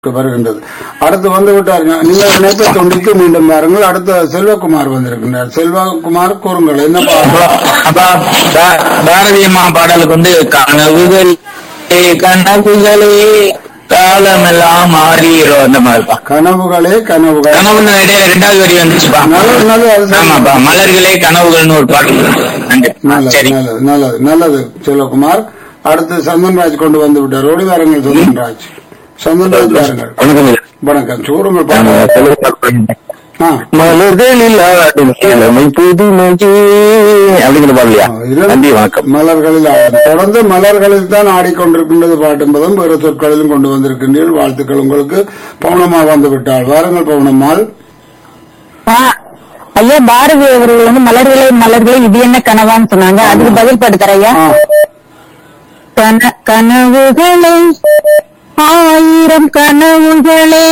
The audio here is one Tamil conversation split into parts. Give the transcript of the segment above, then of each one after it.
வருகின்றது அடுத்து வந்து விட்டார் நீங்கள் இணைப்பை துண்டித்து மீண்டும் பாருங்கள் அடுத்த செல்வகுமார் வந்திருக்கின்றார் செல்வகுமார் கூறுங்கள் என்ன பாடல் அப்பா பா- பாரதி அம்மா பாடலுக்கு வந்து கனவுகள் கனவுகளே காலமெல்லாம் மாறிடும் அந்த மாதிரிப்பா கனவுகளே கனவுகள் கனவுன்னு இடையில ரெண்டாவது வரி வந்துச்சுப்பா நல்லது நல்லது அது சரி. ஆமாப்பா மலர்களே கனவுகள்னு ஒரு பாட்டு நன்றி நல்லது சரி நல்லது நல்லது நல்லது செல்வகுமார் அடுத்து சந்தன்ராஜ் கொண்டு வந்து விட்டார் ஓடி வாருங்கள் சந்தன்ராஜ் சந்தன்ராஜ் பாருங்கள் வணக்கம் சூருங்கள் பாருங்கள் ஆ மலர்களில் ஆடும் கிழமை புதுமையே அப்படிங்கிற பாடலையா நன்றி வணக்கம் மலர்களில் ஆடும் தொடர்ந்து மலர்களில் தான் ஆடிக்கொண்டிருக்கின்றது பாட்டு என்பதும் வேறு சொற்களிலும் கொண்டு வந்திருக்கின்றீர்கள் வாழ்த்துக்கள் உங்களுக்கு பவுனம்மா வந்து விட்டாள் வாருங்கள் பவுனம்மாள் ஆ, ஐயா பாரதி அவர்கள் வந்து மலர்களே மலர்களே இது என்ன கனவான்னு சொன்னாங்க அதுக்கு பதில் பாட்டு தர ஐயா ஆ, கன கனவுகளே ஆயிரம் கனவுகளே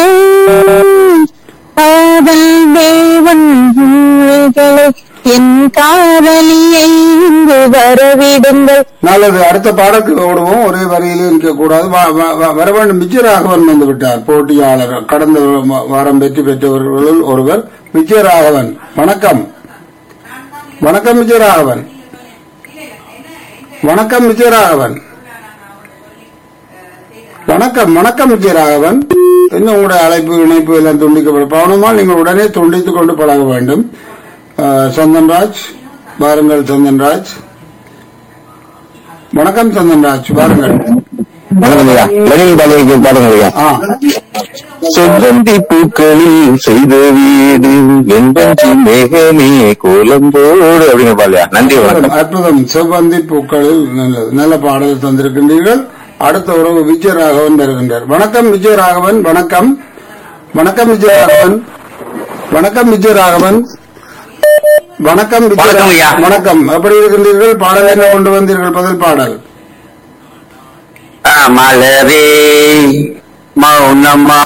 காதல் தேவன் உயிர்களே என் காதலியை இங்கு வரவிடுங்கள் நல்லது அடுத்த பாடலுக்கு ஓடுவோம் ஒரே வரியிலே இருக்க கூடாது வ- வ- வ- வர வேண்டும் விஜயராகவன் வந்து விட்டார் போட்டியாளர் கடந்த வ- வாரம் வெற்றி பெற்றவர்களுள் ஒருவர் விஜயராகவன் வணக்கம் வணக்கம் விஜயராகவன் வணக்கம் விஜயராகவன் வணக்கம் வணக்கம் விஜயராகவன் என்ன உங்களுடைய அழைப்பு இணைப்பு எல்லாம் துண்டிக்கப்படும் பவனமா நீங்கள் உடனே துண்டித்துக் கொண்டு பழக வேண்டும் அஹ், சந்தன்ராஜ் வாருங்கள் சந்தன்ராஜ் வணக்கம் சந்தன்ராஜ் வாருங்கள் வணக்கம்யா லெனின் பாடலுக்கு பாடுங்கய்யா ஆ செவ்வந்தி பூக்களில் செய்த வீடு என்பஞ்சி மேகமே கோலம்போடு அப்படிங்கிற பாடலையா நன்றி வணக்கம் அற்புதம் செவ்வந்தி பூக்களில் நல்லது நல்ல பாடல் தந்திருக்கின்றீர்கள் அடுத்த உறவு விஜயராகவன் வருகின்றார் வணக்கம் விஜயராகவன் வணக்கம் வணக்கம் விஜயராகவன் வணக்கம் விஜயராகவன் வணக்கம் விஜயரா- வணக்கம் ஐயா. வணக்கம் எப்படி இருக்கின்றீர்கள் பாடல் என்ன கொண்டு வந்தீர்கள் பதில் பாடல் ஆ, மலரே மௌனமா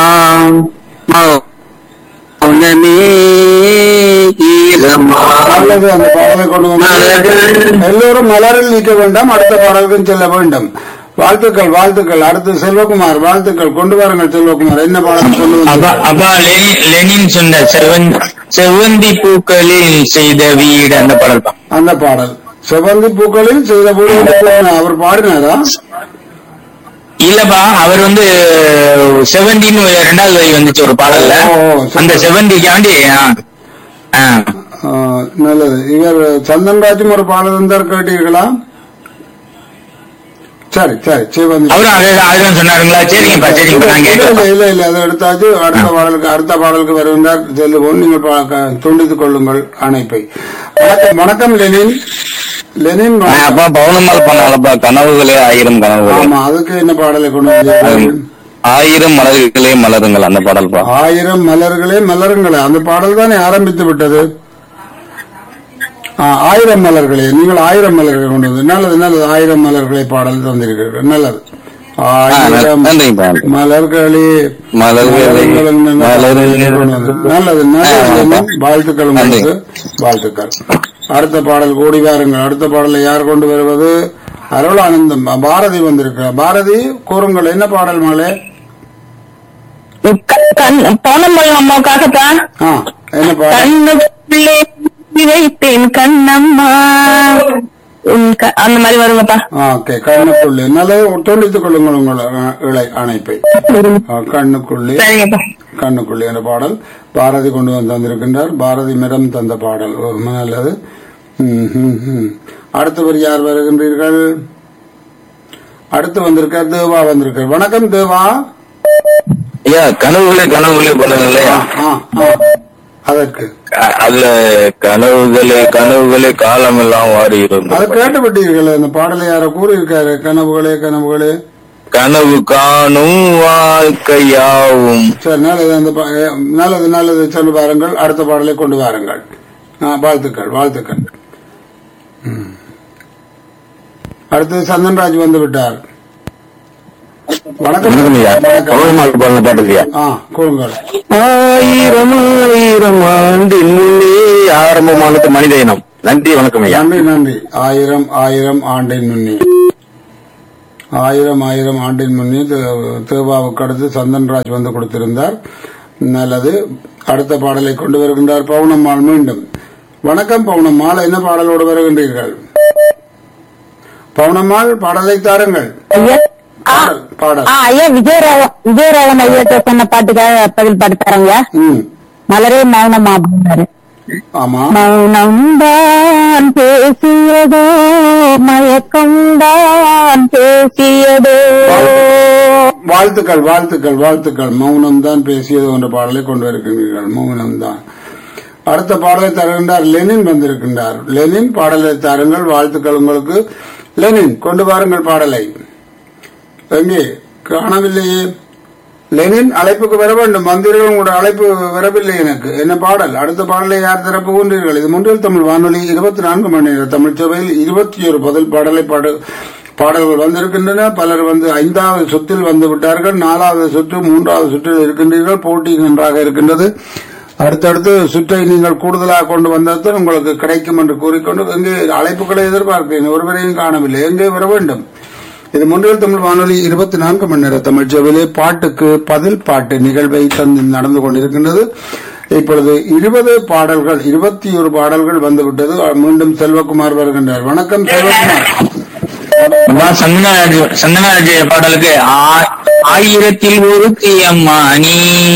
மௌனமே ஈரமா நல்லது அந்த பாடலை கொண்டு வந்து மலர்கள். எல்லோரும் மலரில் நீக்க வேண்டாம் அடுத்த பாடலுக்கும் செல்ல வேண்டும் வாழ்த்துக்கள் வாழ்த்துக்கள் அடுத்து செல்வகுமார் வாழ்த்துக்கள் கொண்டு வாருங்கள் செல்வகுமார் என்ன பாடல் கொண்டு அப்பா வந்து அப்பா லெனின் லெனின் சொன்ன செவன் செவ்வந்தி பூக்களில் செய்த வீடு அந்த பாடல் தான் அந்த பாடல் செவந்தி பூக்களில் செய்த பூக்கள் அவர் பாடினாரா இல்லப்பா அவர் வந்து செவன்டின்னு ரெண்டாவது வரி வந்துச்சு ஒரு பாடல்ல ஓ, சரி. அந்த செவன்டிக்காண்டி ஆ, நல்லது இவர் சந்தன்ராஜும் ஒரு பாடல் இருந்தார் கேட்டீர்களா சரி சரி சிவந்தி அவரும் அதே அதுதான் சொன்னாருங்களா சரிங்கப்பா சரிங்கப்பா நான் இல்ல இல்ல கேட்கலாம் இல்ல இல்ல அதை எடுத்தாச்சு அடுத்த பாடலுக்கு அடுத்த பாடலுக்கு வருகின்றார் செல்லுவோம் நீங்கள் பா- க- துண்டித்துக் கொள்ளுங்கள் அணைப்பை வணக்கம் வணக்கம் லெனின் லெனின் வணக்கம். அப்பா பவுனம்மாள் பண்ணாலப்பா கனவுகளே ஆயிரம் கனவுகளே ஆமா அதுக்கு என்ன பாடலை கொண்டு வந்தீர்கள் ஆயிரம் மலர்களே மலருங்கள் அந்த பாடல்பா ஆயிரம் மலர்களே மலருங்களே அந்த பாடல் தானே ஆரம்பித்து விட்டது ஆ, ஆயிரம் மலர்களே நீங்கள் ஆயிரம் மலர்களை கொண்டு வந்து நல்லது நல்லது ஆயிரம் மலர்களை பாடல் தந்திருக்கிறீர்கள் நல்லது ஆயிரம் நன்றிப்பா மலர்களே மலர்களே மலர்களே நல்லது நல்லது ஆ, வாழ்த்துக்கள் உங்களுக்கு வாழ்த்துக்கள் அடுத்த பாடல் கூடி வாருங்கள் அடுத்த பாடலை யார் கொண்டு வருவது அருளானந்தம் பாரதி வந்திருக்கிறார் பாரதி கூறுங்கள் என்ன பாடல் மகளே பௌனம்பல் அம்மாவுக்காகத்தான் ஆ என்ன பாடல் கண்ணுக்குள்ளே வைத்தேன் கண்ணம்மா உன் க- அந்த மாதிரி வருங்கப்பா ஆ, ஓகே கண்ணுக்குள்ளே நல்லது துண்டித்துக் கொள்ளுங்கள் உங்கள் அ, இழை அணைப்பை ஆ, கண்ணுக்குள்ளே சரிங்கப்பா கண்ணுக்குள்ளே என்ற பாடல் பாரதி கொண்டு வந்து தந்திருக்கின்றார் பாரதி மிடம் தந்த பாடல் ஒரு நல்லது ம், ம், ம். அடுத்தவர் யார் வருகின்றீர்கள் அடுத்து வந்திருக்கார் தேவா வந்திருக்கார் வணக்கம் தேவா ஐயா கனவுகளே கனவுகளே பண்ணுங்க இல்லையா ஆ, ஆ. அதற்கு அதுல கனவுகளே கனவுகளே காலம் எல்லாம் வாரி அதை இருந்தது கேட்டுவிட்டீர்கள் அந்த பாடலை யாரோ கூறியிருக்காரு கனவுகளே கனவுகளே கனவு காணும் வாழ்க்கையாவும் சரி நல்லது அந்த பா- ஏ, நல்லது நல்லது சென்று பாருங்கள் அடுத்த பாடலை கொண்டு வாருங்கள் ஆ, வாழ்த்துக்கள் வாழ்த்துக்கள் ம். அடுத்து சந்தன்ராஜ் வந்து விட்டார் வணக்கம் வணக்கம் ஐயா வணக்கம் கவனமாக பாருங்க பாட்டுலையா ஆ கூறுங்கள் ஆயிரம் ஆயிரம் ஆண்டின் முன்னே ஆரம்பமானது மனித இனம் நன்றி வணக்கம் ஐயா நன்றி நன்றி ஆயிரம் ஆயிரம் ஆண்டின் முன்னே ஆயிரம் ஆயிரம் ஆண்டின் முன்னே தே- தேவாவுக்கு அடுத்து சந்தன்ராஜ் வந்து கொடுத்திருந்தார் நல்லது அடுத்த பாடலை கொண்டு வருகின்றார் பவுனம்மாள் மீண்டும் வணக்கம் பவுனம்மாள் என்ன பாடலோடு வருகின்றீர்கள் பவுனம்மாள் பாடலை தாருங்கள் ஐயா ஆ, பாடல் பாடல் ஆ, ஐயா விஜயராவன் விஜயராவன் ஐயா சொன்ன பாட்டுக்காக பதில் பாட்டு தரங்க ம் மலரே மௌனமா அப்படின்னாரு ஆமா மௌனம்தான் பேசியதோ மயக்கம்தான் பேசியதோ வாழ்த்துக்கள் வாழ்த்துக்கள் வாழ்த்துக்கள் மௌனம் தான் பேசியது என்ற பாடலை கொண்டு வருகின்றீர்கள் மௌனம் தான் அடுத்த பாடலை தருகின்றார் லெனின் வந்திருக்கின்றார் லெனின் பாடலை தாருங்கள் வாழ்த்துக்கள் உங்களுக்கு லெனின் கொண்டு வாருங்கள் பாடலை எங்கே காணவில்லையே லெனின் அழைப்புக்கு வர வேண்டும் வந்தீர்கள் உங்களுடைய அழைப்பு வரவில்லை எனக்கு என்ன பாடல் அடுத்த பாடலை யார் தரப்பு கொண்டீர்கள் இது முன்றில் தமிழ் வானொலி இருபத்தி நான்கு மணி நேர தமிழ் சபையில் இருபத்தி ஒரு பதில் பாடலை பாடு பாடல்கள் வந்திருக்கின்றன பலர் வந்து ஐந்தாவது சுற்றில் வந்து விட்டார்கள் நாலாவது சுற்று மூன்றாவது சுற்றில் இருக்கின்றீர்கள் போட்டி நன்றாக இருக்கின்றது அடுத்தடுத்து சுற்றை நீங்கள் கூடுதலாக கொண்டு வந்ததும் உங்களுக்கு கிடைக்கும் என்று கூறிக்கொண்டு எங்கே அழைப்புகளை எதிர்பார்க்கிறேன் ஒருவரையும் காணவில்லை எங்கே வர வேண்டும் இது முன்றில் தமிழ் வானொலி இருபத்தி நான்கு மணி நேர தமிழ் சேவையிலே பாட்டுக்கு பதில் பாட்டு நிகழ்வை தந்து நடந்து கொண்டிருக்கின்றது இப்பொழுது இருபது பாடல்கள் இருபத்தி ஒரு பாடல்கள் வந்துவிட்டது மீண்டும் செல்வகுமார் வருகின்றார் வணக்கம் செல்வகுமார் அப்பா, சந்தனராஜ் சந்தனராஜ் பாடலுக்கு ஆ- ஆயிரத்தில் ஒரு அம்மா நீ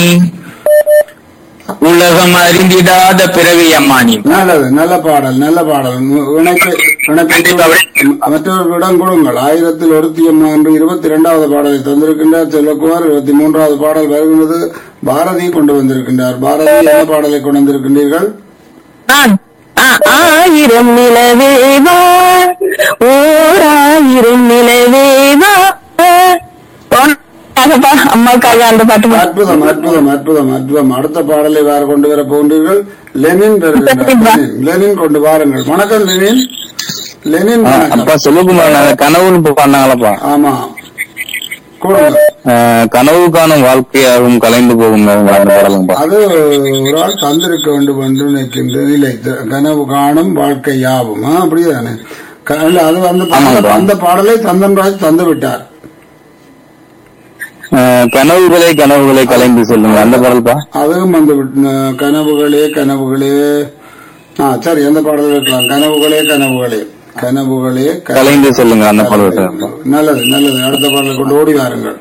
உலகம் அறிந்திடாத பிறவி அம்மா நீ நல்லது நல்ல பாடல் நல்ல பாடல் இணைப்பு இணைப்பு மற்றவர்களிடம் கொடுங்கள் ஆயிரத்தில் ஒருத்தி அம்மா என்று இருபத்தி இரண்டாவது பாடலை தந்திருக்கின்றார் செல்வகுமார் இருபத்தி மூன்றாவது பாடல் வருகிறது பாரதி கொண்டு வந்திருக்கின்றார் பாரதி என்ன பாடலை கொண்டு வந்திருக்கின்றீர்கள் நான் ஆ- ஆயிரம் நிலவேவா ஓர் ஆயிரம் நிலவேவா போனாங்கப்பா அம்மாக்காக அந்த பாட்டு பா- அற்புதம் அற்புதம் அற்புதம் அற்புதம் அடுத்த பாடலை வேறு கொண்டு வர போன்றீர்கள் லெனின் வருகின்றார். லெனின், லெனின் கொண்டு வாருங்கள் வணக்கம் லெனின் லெனின் வணக்கம். அப்பா செல்வகுமார் நாங்க கனவுன்னு பண்ணாங்களப்பா ஆமா கொடுங்க அஹ், கனவு காணும் வாழ்க்கையாகவும் கலைந்து போகும் அந்த பாடலுங்கப்பா அது ஒரு ஆள் தந்திருக்க வேண்டும் என்று நினைக்கின்றது இல்லை த- கனவு காணும் வாழ்க்கை யாவும் ஆ, அப்படிதானே க- இல்ல, அது அந்த ஆமாங்க. அந்த பாடலை தந்தன்ராஜ் தந்து விட்டார் அஹ், கனவுகளே கனவுகளே கலைந்து செல்லுங்க அந்த பாடல்பா அதுவும் வந்து விட்டு கனவுகளே கனவுகளே ஆ சரி அந்த பாடல் இருக்கலாம் கனவுகளே கனவுகளே கனவுகளே க- கலைந்து செல்லுங்க அந்த பாடல் இருக்கப்பா. நல்லது நல்லது அடுத்த பாடலை கொண்டு ஓடி வாருங்கள்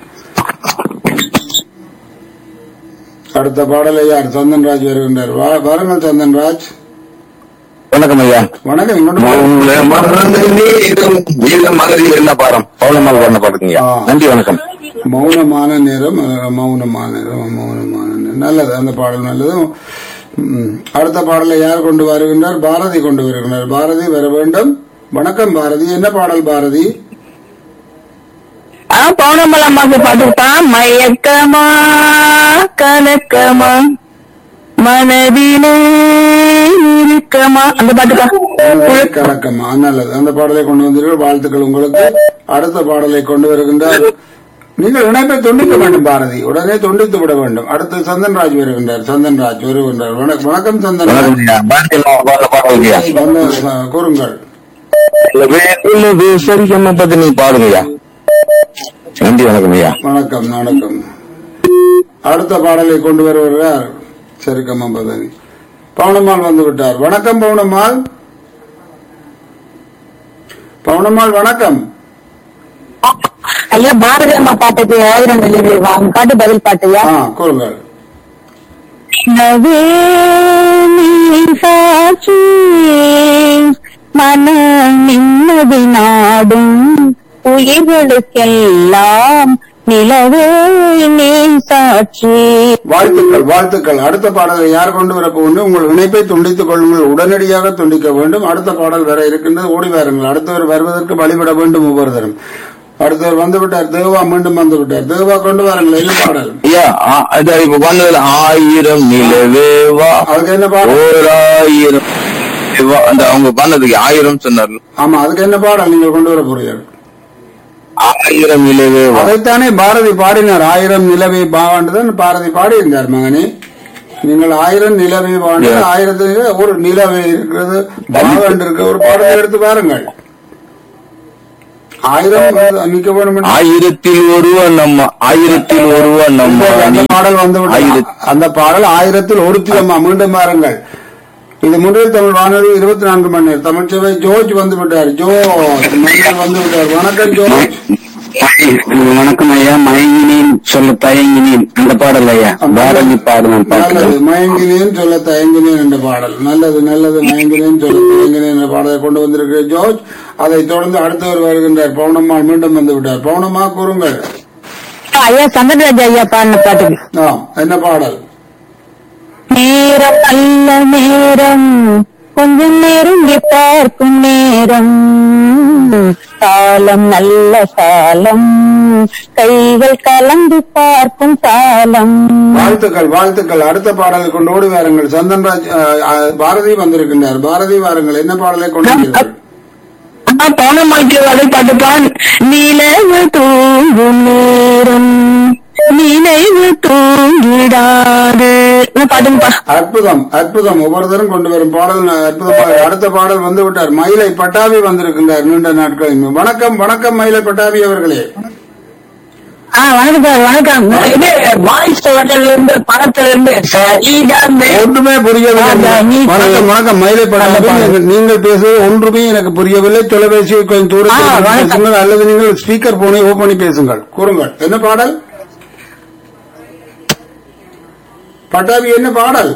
அடுத்த பாடலை யார் சந்தன்ராஜ் வருகின்றார் வா- வாருங்கள் சந்தன்ராஜ் வணக்கம் ஐயா வணக்கம் இங்கொண்டு வாருங்கள். என்ன பாடம் பௌர்ணமால் பாடின பாட்டுங்க ஆ. நன்றி வணக்கம் மௌனமான நேரம் அஹ், மௌனமான நேரம் மௌனமான நேரம் நல்லது அந்த பாடல் நல்லது ம், அடுத்த பாடலை யார் கொண்டு வருகின்றார் பாரதி கொண்டு வருகின்றார் பாரதி வர வேண்டும் வணக்கம் பாரதி என்ன பாடல் பாரதி ஆ பௌனமல் அம்மாக்கு பாட்டுப்பா மயக்கமா கலக்கமா மனதிலே இருக்கமா அந்த பாட்டுப்பா கலக்கமா நல்லது அந்த பாடலை கொண்டு வந்தீர்கள் வாழ்த்துக்கள் உங்களுக்கு அடுத்த பாடலை கொண்டு வருகின்றார் நீங்கள் இணைப்பை துண்டிக்க வேண்டும் பாரதி உடனே துண்டித்து விட வேண்டும் அடுத்து சந்தன்ராஜ் வருகின்றார் சந்தன்ராஜ் வருகின்றார் வண- வணக்கம் சந்தன்ராஜ் வணக்கம் ஐயா பாரதி அம்மா பாடின பாடலுங்கய்யா வந்து, அஹ், கூறுங்கள் இல்லது சரிகம்மா பத்தி நீ பாடுங்கய்யா நன்றி வணக்கம் ஐயா வணக்கம் வணக்கம் அடுத்த பாடலை கொண்டு வருகிறார் சரிக்கம்மா பதவி பவுனம்மாள் வந்து விட்டார் வணக்கம் பவுனம்மாள் பவுனம்மாள் வணக்கம் ஐயா பாரதி அம்மா பாட்டுக்கு ஆயிரம் வெளியே வாங்க பாட்டு பதில் பாட்டுயா ஆ கூறுங்கள் நவே நீ சாட்சி மன நிம்மதி நாடும் உயிர்களுக்கெல்லாம் நிலவே நீ சாட்சி வாழ்த்துக்கள் வாழ்த்துக்கள் அடுத்த பாடலை யார் கொண்டு வர போகணும் உங்கள் இணைப்பை துண்டித்துக் கொள்ளுங்கள் உடனடியாக துண்டிக்க வேண்டும் அடுத்த பாடல் வர இருக்கின்றது ஓடி வாருங்கள் அடுத்தவர் வருவதற்கு வழிவிட வேண்டும் ஒவ்வொருத்தரும் அடுத்தவர் வந்து விட்டார் தேவா மீண்டும் வந்து விட்டார் தேவா கொண்டு வாருங்கள் என்ன பாடல் ஐயா ஆ- அது இப்ப பண்ணதுல ஆயிரம் நிலவேவா அதுக்கு என்ன பாடல் ஓர் ஆயிரம் நிலவேவா, அந்த அவங்க பண்ணதுக்கு ஆயிரம் சொன்னார் ஆமா அதுக்கு என்ன பாடல் நீங்கள் கொண்டு வர போறீர்கள் ஆயிரம் நிலவேவா அதைத்தானே பாரதி பாடினார் ஆயிரம் நிலவை பாவாண்டுதான் பாரதி பாடியிருந்தார் மகனே நீங்கள் ஆயிரம் நிலவை பாண்டு Yeah. ஆயிரத்துல ஒரு நிலவை இருக்கிறது பாவாண்டு இருக்க ஒரு பாடலை எடுத்து பாருங்கள் ஆயிரம் நிக்க வேணும் என்று- ஆயிரத்தில் ஒருவன் நம்ம ஆயிரத்தில் ஒருவன் நம்ம இப்போது அந்த அணி. பாடல் வந்து விட்டது. ஆயிரத்தி- அந்த பாடல் ஆயிரத்தில் ஒருத்தி அம்மா மீண்டும் பாருங்கள் இது முன்னில் தமிழ் வானொலி இருபத்தி நான்கு மணி நேரம் தமிழ் சேவை ஜோர்ஜ் வந்து விட்டார் ஜோர்ஜ் மன்னர் வந்து விட்டார் வணக்கம் ஜோர்ஜ் வணக்கம் ஐயா மயங்கினேன் சொல்ல தயங்கினேன் அந்த பாடல் ஐயா பாரதி பாடல் நல்லது பாட்டு மயங்கினேன் சொல்ல தயங்கினேன் என்ற பாடல் நல்லது நல்லது மயங்கினேன் சொல்ல தயங்கினேன் என்ற பாடலை கொண்டு வந்திருக்கிற ஜோர்ஜ் அதை தொடர்ந்து அடுத்தவர் வருகின்றார் பவுனம்மா மீண்டும் வந்து விட்டார் பவுனம்மா கூறுங்கள் ஐயா சந்திரராஜ் ஐயா பாடின பாட்டுக்கு ஆம் என்ன பாடல் நேரம் நல்ல நேரம் கொஞ்சம் நெருங்கி பார்க்கும் நேரம் காலம் நல்ல காலம் கைகள் கலந்து பார்க்கும் காலம் வாழ்த்துக்கள் வாழ்த்துக்கள் அடுத்த பாடலை கொண்டு ஓடி வாருங்கள் சந்தன்ராஜ் அஹ், அஹ், பாரதி வந்திருக்கின்றார் பாரதி வாருங்கள் என்ன பாடலை கொண்டு வந்தீர்கள் பணமாக்கியவரை பாட்டுப்பான் நிலவு தூங்கும் நேரம் நினைவு தூங்கிடாது பாட்டுப்பா அற்புதம் அற்புதம் ஒவ்வொருத்தரும் கொண்டு வரும் பாடல் அற்புதமாக அடுத்த பாடல் வந்து விட்டார் மயிலை பட்டாபி வந்திருக்கின்றார் நீண்ட நாட்களில் வணக்கம் வணக்கம் மயிலை பட்டாபி அவர்களே ஆ வணக்கம் சார் வணக்கம் இது வாய்ஸ் ஹோட்டல்ல இருந்து படத்துல இருந்து சரிதாமே ஒன்றுமே புரியவில்லை ஆமா, நீ வணக்கம் வணக்கம் மயிலை பட்டாபி நீங்கள் நீங்கள் பேசுவது ஒன்றுமே எனக்கு புரியவில்லை தொலைபேசியை கொஞ்சம் ஆ, தூரத்தில் வணக்கம். பேசுங்கள் அல்லது நீங்கள் ஸ்பீக்கர் போனை ஓபன் பண்ணி பேசுங்கள் கூறுங்கள் என்ன பாடல் பட்டாபி என்ன பாடல்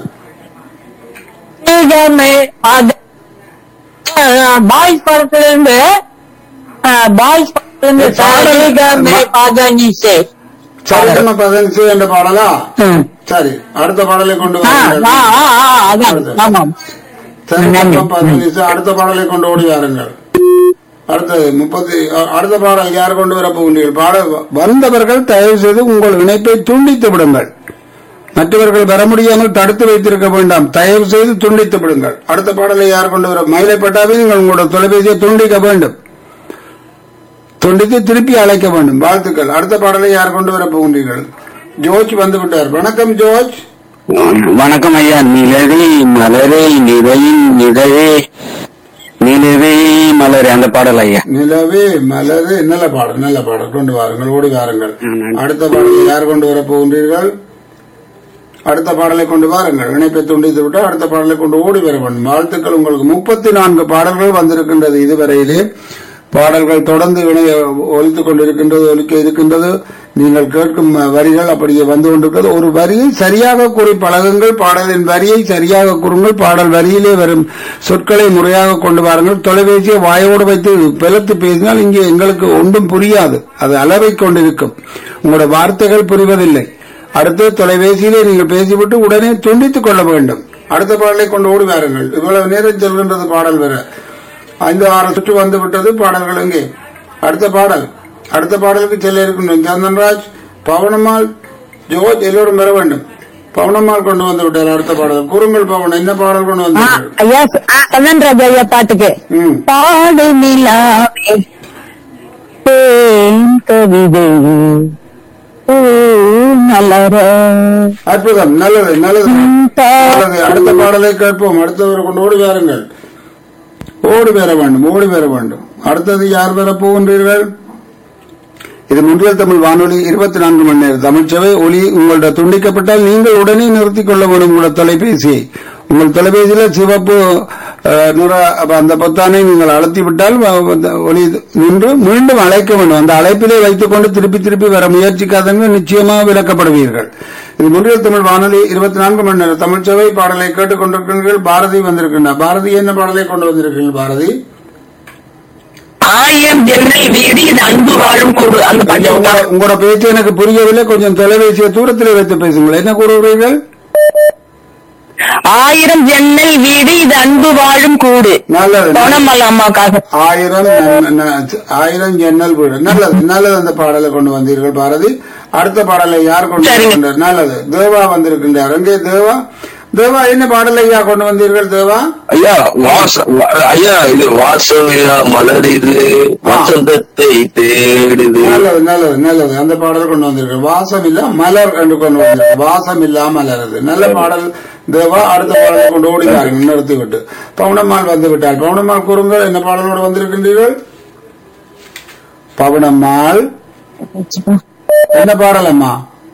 சரிதாமே அது பாய்ஸ் படத்துல இருந்து பாய்ஸ் படத்துல இருந்து சரிதாமே பாதானிசே சரிதம பதினஞ்சு என்ற பாடலா சரி அடுத்த பாடலை கொண்டு ஆ வாருங்கள். ஆ ஆ, ஆ, அதான் ஆமாம் சரிதம பதினஞ்சு அடுத்த பாடலை கொண்டு ஓடி வாருங்கள் அடுத்தது முப்பத்தி அ- அடுத்த பாடல் யார் கொண்டு வர போகின்றீர்கள் பாடல் வ- வந்தவர்கள் தயவு செய்து உங்கள் இணைப்பை துண்டித்து விடுங்கள் மற்றவர்கள் வர முடியாமல் தடுத்து வைத்திருக்க வேண்டாம் தயவு செய்து துண்டித்து விடுங்கள் அடுத்த பாடலை யார் கொண்டு வர மயிலைப்பட்டாவே நீங்கள் உங்களோட தொலைபேசியை துண்டிக்க வேண்டும் துண்டித்து திருப்பி அழைக்க வேண்டும் வாழ்த்துக்கள் அடுத்த பாடலை யார் கொண்டு வர போகின்றீர்கள் ஜோர்ஜ் வந்து விட்டார் வணக்கம் ஜோர்ஜ் வணக்கம் ஐயா நிலவே மலரே நிலையின் நிலவே நிலவே மலரே அந்த பாடல் ஐயா நிலவே மலரு நல்ல பாடல் நல்ல பாடல் கொண்டு வாருங்கள் ஓடி வாருங்கள் ம், நன்றி. அடுத்த பாடலை யார் கொண்டு வர போகின்றீர்கள் அடுத்த பாடலை கொண்டு வாருங்கள் இணைப்பை துண்டித்து விட்டு அடுத்த பாடலை கொண்டு ஓடி வர வேண்டும் வாழ்த்துக்கள் உங்களுக்கு முப்பத்தி நான்கு பாடல்கள் வந்திருக்கின்றது இதுவரையிலே பாடல்கள் தொடர்ந்து இணைய ஒலித்துக் கொண்டிருக்கின்றது ஒலிக்க இருக்கின்றது நீங்கள் கேட்கும் வரிகள் அப்படியே வந்து கொண்டிருக்கிறது ஒரு வரியை சரியாக கூறி பழகுங்கள் பாடலின் வரியை சரியாக கூறுங்கள் பாடல் வரியிலே வரும் சொற்களை முறையாக கொண்டு வாருங்கள் தொலைபேசியை வாயோடு வைத்து பிளத்து பேசினால் இங்கே எங்களுக்கு ஒன்றும் புரியாது அது அளவை கொண்டிருக்கும் உங்களோட வார்த்தைகள் புரிவதில்லை அடுத்து தொலைபேசியிலே நீங்கள் பேசிவிட்டு உடனே துண்டித்துக் கொள்ள வேண்டும் அடுத்த பாடலை கொண்டு ஓடி வாருங்கள் இவ்வளவு நேரம் செல்கின்றது பாடல் வேற ஐந்து ஆறு சுற்று வந்து விட்டது பாடல்கள் எங்கே அடுத்த பாடல் அடுத்த பாடலுக்கு செல்ல இருக்கின்றோம் சந்தன்ராஜ் பவனம்மாள் ஜோர்ஜ் எல்லோரும் வர வேண்டும் பவனம்மாள் கொண்டு வந்து விட்டார் அடுத்த பாடல் குறுங்கள் பவன் என்ன பாடல் கொண்டு ஆ, வந்தார்கள் ஐயா சந்தன்ராஜ் ஐயா பாட்டுக்கு ம் பாடு நிலாவே தேன் கவிதை பூ மலர அற்புதம் நல்லது நல்லது பா- நல்லது அடுத்த பாடலை கேட்போம் அடுத்தவரை கொண்டு ஓடி வாருங்கள் ஓடி பெற வேண்டும் ஓடி பெற வேண்டும் அடுத்தது யார் பெற போகின்றீர்கள் இது முன்றியல் தமிழ் வானொலி இருபத்தி நான்கு மணி நேரம் தமிழ்ச்சவை ஒளி உங்கள்ட்ட துண்டிக்கப்பட்டால் நீங்கள் உடனே நிறுத்திக் கொள்ள வேண்டும் உங்களோட தொலைபேசியை உங்கள் தொலைபேசியில சிவப்பு அஹ், நிற அப்ப அந்த பொத்தானை நீங்கள் அழுத்தி விட்டால் வ- அந்த ஒளி நின்று மீண்டும் அழைக்க வேண்டும் அந்த அழைப்பிலே வைத்துக் கொண்டு திருப்பி திருப்பி வர முயற்சிக்காதவங்க நிச்சயமாக விலக்கப்படுவீர்கள் இது முன்றியல் தமிழ் வானொலி இருபத்தி நான்கு மணி நேரம் தமிழ்ச்சவை பாடலை கேட்டுக் கொண்டிருக்கிறீர்கள் பாரதி வந்திருக்கின்றார் பாரதி என்ன பாடலை கொண்டு வந்திருக்கிறீர்கள் பாரதி ஆயிரம் ஜென்னை வீடு இது அன்பு வாழும் கூடு அந்த பாட்டு உங்களோட- உங்களோட பேச்சு எனக்கு புரியவில்லை கொஞ்சம் தொலைபேசியை தூரத்தில் வைத்து பேசுங்கள் என்ன கூறுகிறீர்கள் ஆயிரம் ஜன்னல் வீடு இது அன்பு வாழும் கூடு நல்லது பணமல்ல அம்மாக்காக ஆயிரம் நன்- ந- ஆயிரம் ஜன்னல் வீடு நல்லது நல்லது அந்த பாடலை கொண்டு வந்தீர்கள் பாரதி அடுத்த பாடலை யார் கொண்டு சரிங்க. வந்திருக்கின்றார் நல்லது தேவா வந்திருக்கின்றார் எங்கே தேவா தேவா என்ன பாடலை ஐயா கொண்டு வந்தீர்கள் தேவா ஐயா வாச வ- ஐயா இது வாசம் ஐயா மலர் இது வசந்தத்தை தேடுது நல்லது நல்லது நல்லது அந்த பாடல் கொண்டு வந்திருக்கள் வாசம் இல்ல மலர் என்று கொண்டு வந்திருக்க வாசம் இல்லா மலருது நல்ல பாடல் தேவா அடுத்த பாடலை கொண்டு ஓடி பாருங்கள் நிறுத்தி விட்டு பவுனம்மாள் வந்து விட்டார் பவுனம்மாள் கூறுங்கள் என்ன பாடலோடு வந்திருக்கின்றீர்கள் பவனம்மாள் என்ன பாடலம்மா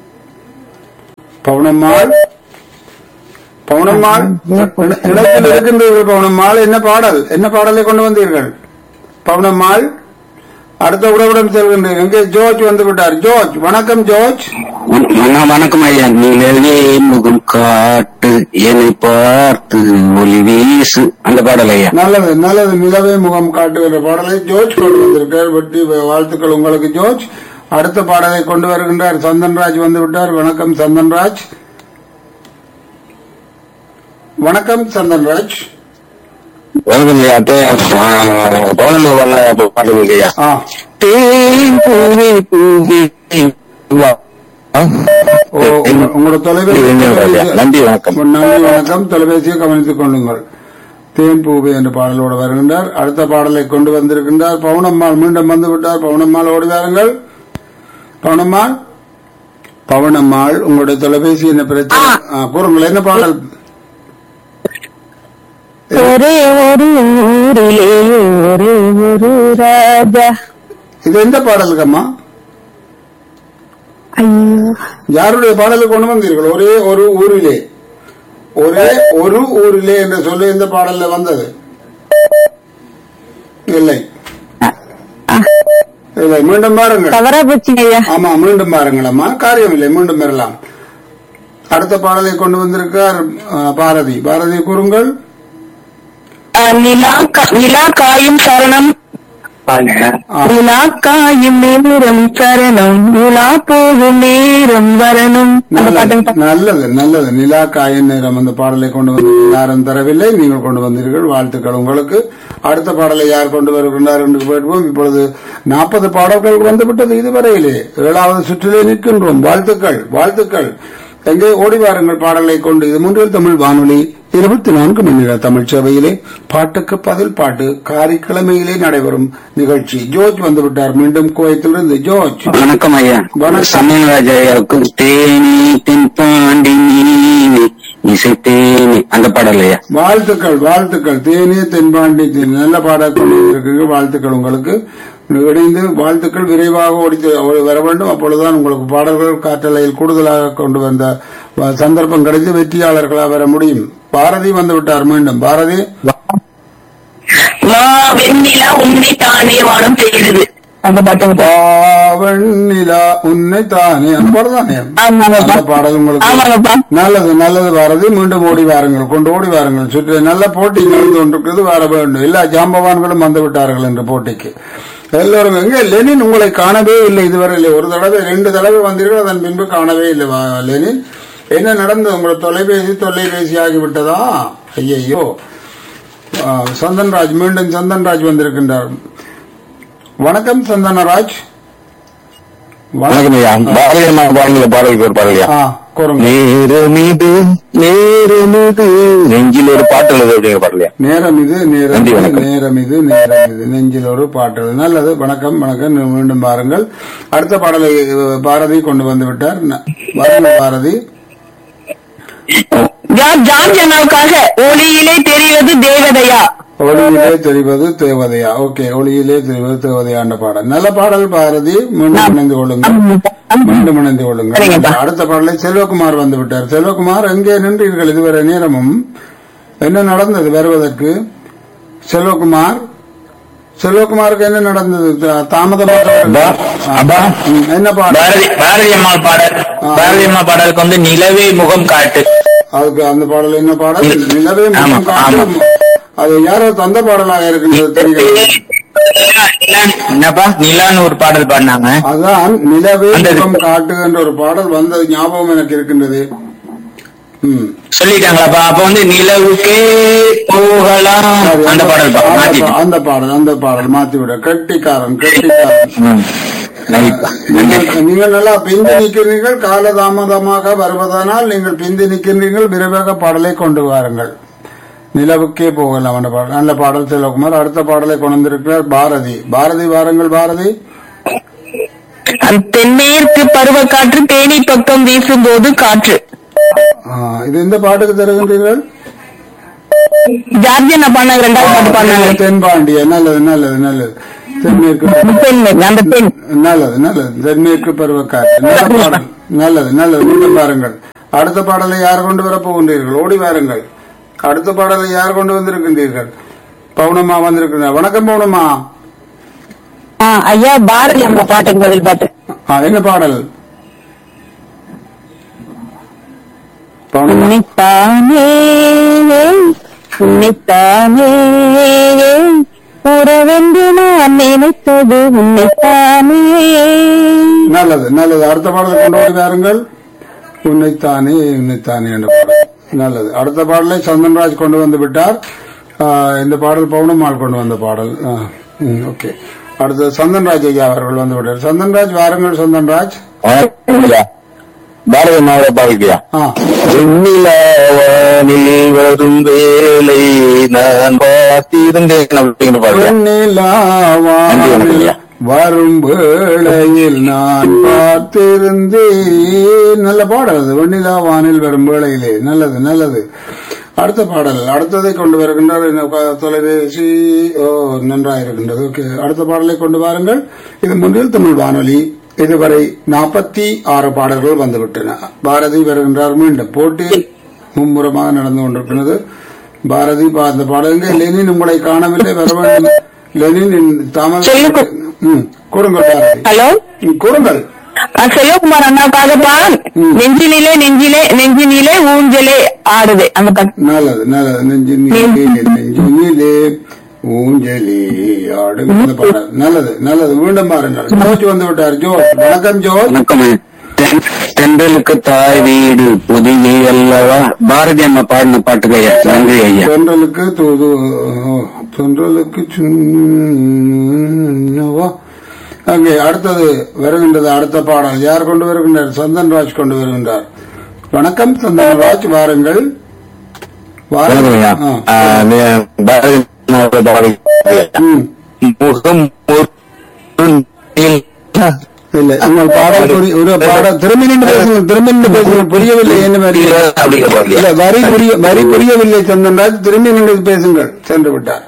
பவுனம்மாள் பவுனம்மாள் இட- இடத்தில் இருக்கின்றீர்கள் பவுனம்மாள் என்ன பாடல் என்ன பாடலை கொண்டு வந்தீர்கள் பவுனம்மாள் அடுத்த உறவுடன் செல்கின்றீர்கள் இங்கே ஜோர்ஜ் வந்து விட்டார் ஜோர்ஜ் வணக்கம் ஜோர்ஜ் வண- வணக்கம் ஐயா நிலவே முகம் காட்டு என்னை பார்த்து ஒளி வீசு அந்த பாடல் ஐயா நல்லது நல்லது நிலவே முகம் காட்டுகிற பாடலை ஜோர்ஜ் கொண்டு வந்திருக்கார் வெற்றி வாழ்த்துக்கள் உங்களுக்கு ஜோர்ஜ் அடுத்த பாடலை கொண்டு வருகின்றார் சந்தன்ராஜ் வந்து விட்டார் வணக்கம் சந்தன்ராஜ் வணக்கம் சந்தன்ராஜ் வணக்கம் ஐயா பௌர்ணமி பண்ண பாடல் ஐயா ஆ தேன் பூவே பூவே வா. ஓ, உங்க- உங்களோட தொலைபேசி நன்றி வணக்கம் நன்றி வணக்கம் தொலைபேசியை கவனித்துக் கொள்ளுங்கள் தேன் பூவே என்ற பாடலோடு வருகின்றார் அடுத்த பாடலை கொண்டு வந்திருக்கின்றார் பவுனம்மாள் மீண்டும் வந்து விட்டார் பவுனம்மாள் ஓடி வாருங்கள் பவுனம்மாள் பவனம்மாள் உங்களுடைய தொலைபேசி என்ன பிரச்சனை ஆ, கூறுங்கள் என்ன பாடல் ஒரே ஒரு ஊரிலே ஒரே ஒரு ராஜா இது எந்த பாடலுக்கம்மா ஐயோ யாருடைய பாடலை கொண்டு வந்தீர்கள் ஒரே ஒரு ஊரிலே ஒரே ஒரு ஊரிலே என்ற சொல்லு இந்த பாடல்ல வந்தது இல்லை இல்லை மீண்டும் பாருங்கள் தவறா போச்சுங்க ஐயா ஆமா மீண்டும் பாருங்களம்மா காரியம் இல்லை மீண்டும் பெறலாம் அடுத்த பாடலை கொண்டு வந்திருக்கார் ஆ, பாரதி பாரதி கூறுங்கள் நிலா கா- நிலா காயும் சரணம் ஆ, நிலா காயும் நேரம் சரணம் நிலா போகும் நேரம் வரணும் அந்த நல்லது பாட்டுங்க நல்லது நல்லது நிலா காயின் நேரம் அந்த பாடலை கொண்டு வந்து யாரும் தரவில்லை நீங்கள் கொண்டு வந்தீர்கள் வாழ்த்துக்கள் உங்களுக்கு அடுத்த பாடலை யார் கொண்டு வருகின்றார் என்று கேட்போம் இப்பொழுது நாற்பது பாடல்கள் வந்துவிட்டது இதுவரையிலே ஏழாவது சுற்றிலே நிற்கின்றோம் வாழ்த்துக்கள் வாழ்த்துக்கள் எங்கே ஓடி வாருங்கள் பாடலை கொண்டு இது மூன்றில் தமிழ் வானொலி இருபத்தி நான்கு மணி நேர தமிழ் சேவையிலே பாட்டுக்கு பதில் பாட்டு காரிக்கிழமையிலே நடைபெறும் நிகழ்ச்சி ஜோர்ஜ் வந்துவிட்டார் மீண்டும் குவைத்திலிருந்து ஜோர்ஜ் வணக்கம் ஐயா வணக்கம். சமயராஜ் ஐயாவுக்கு தேனி தென்பாண்டி நீனி இசை தேனி அந்த பாடல் ஐயா வாழ்த்துக்கள் வாழ்த்துக்கள் தேனே தென்பாண்டி தேனி. நல்ல பாடல் கொண்டு வந்திருக்கீங்க வாழ்த்துக்கள் உங்களுக்கு இணைந்து வாழ்த்துக்கள் விரைவாக ஓடி ஓடி வர வேண்டும் அப்பொழுதுதான் உங்களுக்கு பாடல்கள் காற்றலையில் கூடுதலாக கொண்டு வந்த வ- சந்தர்ப்பம் கிடைத்து வெற்றியாளர்களாக வர முடியும் பாரதி வந்து விட்டார் மீண்டும் பாரதி வெண்ணிலா உன்னை தானே வானம் செய்கிறது அந்த பாட்டுங்க பாவண்ணிலா உன்னை தானே அந்த பாடல் தானே ஆமாங்கப்பா அந்த பாடல் உங்களுக்கு ஆமாங்கப்பா நல்லது நல்லது பாரதி மீண்டும் ஓடி வாருங்கள் கொண்டு ஓடி வாருங்கள் சுற்று நல்ல போட்டி நடந்து கொண்டிருக்கிறது வர வேண்டும் எல்லா ஜாம்பவான்களும் வந்து விட்டார்கள் என்ற போட்டிக்கு எல்லோரும் எங்க லெனின் உங்களை காணவே இல்லை இதுவரை இல்லை ஒரு தடவை ரெண்டு தடவை வந்தீர்கள் அதன் பின்பு காணவே இல்லை வா- லெனின் என்ன நடந்தது உங்களோட தொலைபேசி தொலைபேசி ஆகிவிட்டதா ஐயையோ ஆ, சந்தன்ராஜ் மீண்டும் சந்தன்ராஜ் வந்திருக்கின்றார் வணக்கம் சந்தனராஜ் வணக்கம் ஐயா பாரதிய அம்மா பாடல பாடலுக்கு ஒரு பாடல் ஐயா ஆ கூறுங்க நேரமிது நேரமிது நெஞ்சில் ஒரு பாட்டு எழுது அப்படிங்கிற பாடல் ஐயா நேரம் இது நேரம் நன்றி, இது, வணக்கம். நேரம் இது நேரம் இது நெஞ்சில் ஒரு பாட்டு நல்லது வணக்கம் வணக்கம் மீண்டும் பாருங்கள் அடுத்த பாடலை அஹ், பாரதி கொண்டு வந்து விட்டார் ந- வாருங்கள் பாரதி ஜார்ஜ் ஜார்ஜ் அண்ணாவுக்காக ஒளியிலே தெரிவது தேவதையா ஒளியிலே தெரிவது தேவதையா ஓகே ஒளியிலே தெரிவது தேவதையாண்ட பாடல் நல்ல பாடல் பாரதி மீண்டும் இணைந்து கொள்ளுங்கள் மீண்டும் இணைந்து கொள்ளுங்கள் சரிங்கப்பா. அடுத்த பாடலை செல்வகுமார் வந்து விட்டார் செல்வகுமார் எங்கே நின்றீர்கள் இதுவரை நேரமும் என்ன நடந்தது வருவதற்கு செல்வகுமார் செல்வகுமாருக்கு என்ன நடந்தது தா- தாமதமாக அப்பா ம், என்ன பாடல் பாரதி பாரதி அம்மா பாடல் பாரதி அம்மா பாடலுக்கு வந்து நிலவே முகம் காட்டு அதுக்கு அந்த பாடல் என்ன பாடல் நிலவே ஆமா, முகம் காட்டும். அது யாரோ தந்த பாடலாக இருக்கின்றது தெரியல என்னப்பா நிலான்னு ஒரு பாடல் பாடினாங்க அதான் நிலவே அந்த- முகம் காட்டுகின்ற ஒரு பாடல் வந்தது ஞாபகம் எனக்கு இருக்கின்றது ம் சொல்லிட்டாங்களாப்பா அப்ப வந்து நிலவுக்கே போகலாம் சரி, அந்த பாடல் பா- அந்த- மாத்திட்டேன் அந்த பாடல் அந்த பாடல் மாத்தி விட கெட்டிக்காரன் கெட்டிக்காரன் ம். நன்றிப்பா. நன்றி நீங்கள் நீங்கள் நல்லா பிந்தி நிற்கிறீர்கள் காலதாமதமாக வருவதனால் நீங்கள் பிந்தி நிற்கின்றீர்கள் விரைவாக பாடலை கொண்டு வாருங்கள் நிலவுக்கே போகலாம் அந்த பாடல் நல்ல பாடல் செல்வகுமார் அடுத்த பாடலை கொண்டு வந்திருக்கிறார் பாரதி பாரதி வாருங்கள் பாரதி அந்த தென்மேற்கு பருவக்காற்று தேனி பக்கம் வீசும்போது காற்று ஆ, இது எந்த பாட்டுக்கு தருகின்றீர்கள் ஜார்ஜ் அண்ணா பாடினாங்க ரெண்டாவது பாட்டு பாடினாங்க தென்பாண்டிய நல்லது நல்லது நல்லது தென்மேற்கு பெண் அந்த பெண் நல்லது நல்லது தென்மேற்கு பருவக்காற்று நல்ல பாடல் நல்லது நல்லது மீண்டும் பாருங்கள் அடுத்த பாடலை யார் கொண்டு வரப் போகின்றீர்கள் ஓடி வாருங்கள் அடுத்த பாடலை யார் கொண்டு வந்திருக்கின்றீர்கள் பவுனம்மா வந்திருக்கிறார் வணக்கம் பவுனம்மா ஆ, ஐயா பாரதி அம்மா பாட்டுக்கு பதில் பாட்டு ஆ, என்ன பாடல் பவுனம்மா உன்னைத்தானே உன்னைத்தானே உறவென்று நான் நினைத்தது உன்னைத்தானே நல்லது நல்லது அடுத்த பாடலை கொண்டு ஓடி வாருங்கள் உன்னைத்தானே உன்னைத்தானே என்ற பாடல் நல்லது அடுத்த பாடலை சந்தன்ராஜ் கொண்டு வந்து விட்டார் ஆ, இந்த பாடல் பவுனம்மாள் கொண்டு வந்த பாடல் ஆ, ம், ஓகே அடுத்து சந்தன்ராஜ் ஐயா அவர்கள் வந்து விட்டார் சந்தன்ராஜ் வாருங்கள் சந்தன்ராஜ் பாரத மாவட்ட பாவிக்கியா ஆ வெண்ணிலாவானில் வரும் வேலை நான் பார்த்திருந்தேன் அப்படிங்கிற பாருங்க வெண்ணிலாவானில் வரும் வேளையில் நான் பார்த்திருந்தேன் நல்ல பாடல் அது வெண்ணிலா வானில் வரும் வேளையிலே நல்லது நல்லது அடுத்த பாடல் அடுத்ததை கொண்டு வருகின்றார் இந்த க- தொலைபேசி ஓ நன்றாயிருக்கின்றது ஓகே அடுத்த பாடலை கொண்டு வாருங்கள் இது முன்னில் தமிழ் வானொலி இதுவரை நாற்பத்தி ஆறு பாடல்கள் வந்துவிட்டன பாரதி வருகின்றார் மீண்டும் போட்டி மும்முரமாக நடந்து கொண்டிருக்கிறது பாரதி பா- அந்த பாடலுங்க லெனின் உங்களை காணவில்லை வர வேண்டும் லெனின் இந்த தாமரை சொல்லுங்க. ம், கூறுங்கள் பாரதி ஹலோ ம், கூறுங்கள் ஆ, செல்வகுமார் அண்ணாக்காகப்பா நெஞ்சினிலே நெஞ்சிலே நெஞ்சினிலே ஊஞ்சலே ஆடுது அந்த பாட்டு நல்லது நல்லது நெஞ்சினிலே நெஞ்சினிலே ஊஞ்சலி ஆடும் இந்த பாடல் நல்லது நல்லது மீண்டும் பாருங்கள் ஜோர்ஜ் வந்து விட்டார் ஜோர்ஜ் வணக்கம் ஜோர்ஜ் வணக்கம் தென்- தென்றலுக்கு தாய் வீடு புதிய அல்லவா பாரதி அம்மா பாடின பாட்டுக்கு ஐயா நன்றி ஐயா தென்றலுக்கு தூது தென்றலுக்கு சுன்னவா அங்கே அடுத்தது வருகின்றது அடுத்த பாடல் யார் கொண்டு வருகின்றார் சந்தன்ராஜ் கொண்டு வருகின்றார் வணக்கம் சந்தன்ராஜ் வாருங்கள் வணக்கம் ஐயா. ஆ. ஆ, நீ- பாரதி மாவட்ட பாவிக்கியா ம். முகம் ஒரு நீள் இல்ல உங்கள் பாடல் புரிய- ஒரு பாடல் திரும்பி நின்று பேசுங்கள் திரும்பி நின்று பேசுங்கள் புரியவில்லை என்ன மாதிரி அப்படிங்கிற பாருங்க இல்ல வரி புரிய வரி புரியவில்லை சந்தன்ராஜ் திரும்பி நின்று பேசுங்கள் சென்று விட்டார்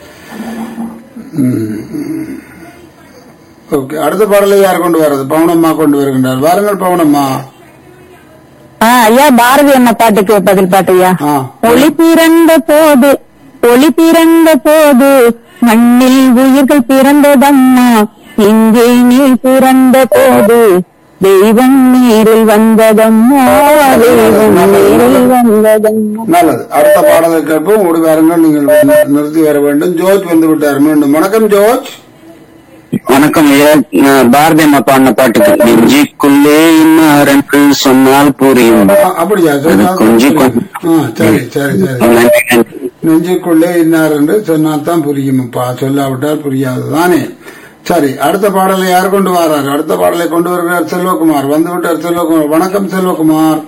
ம். ஓகே அடுத்த பாடலை யார் கொண்டு வர்றது பவுனம்மா கொண்டு வருகின்றார் வாருங்கள் பவுனம்மா ஆ, ஐயா பாரதி அம்மா பாட்டுக்கு பதில் பாட்டு ஐயா ஆ. ஒளி பிறந்த போது ஒளி பிறந்த போது மண்ணில் உயிர்கள் பிறந்ததம்மா இங்கே நீ பிறந்த போது தெய்வம் நீரில் வந்ததம்மா தெய்வம் நீரில் வந்ததம்மா நல்லது அடுத்த பாடலை கேட்போம் ஓடி வாருங்கள் நீங்கள் நி- நிறுத்தி வர வேண்டும் ஜோர்ஜ் வந்து விட்டார் மீண்டும் வணக்கம் ஜோர்ஜ் வணக்கம் ஐயா நான் பாரதி அம்மா பாடின பாட்டுக்கு நெஞ்சிக்குள்ளே இன்னாரென்று சொன்னால் புரியும் ஆ, அப்படியா சொன்னால் கொஞ்சம் கொஞ்சம். ஆ, சரி சரி சரி நன்றி நன்றி நெஞ்சுக்குள்ளே இன்னார் என்று சொன்னால்தான் புரியும்ப்பா சொல்லாவிட்டால் புரியாது தானே சரி அடுத்த பாடலை யார் கொண்டு வரார் அடுத்த பாடலை கொண்டு வருகிறார் செல்வகுமார் வந்து விட்டார் செல்வகுமார் வணக்கம் செல்வகுமார்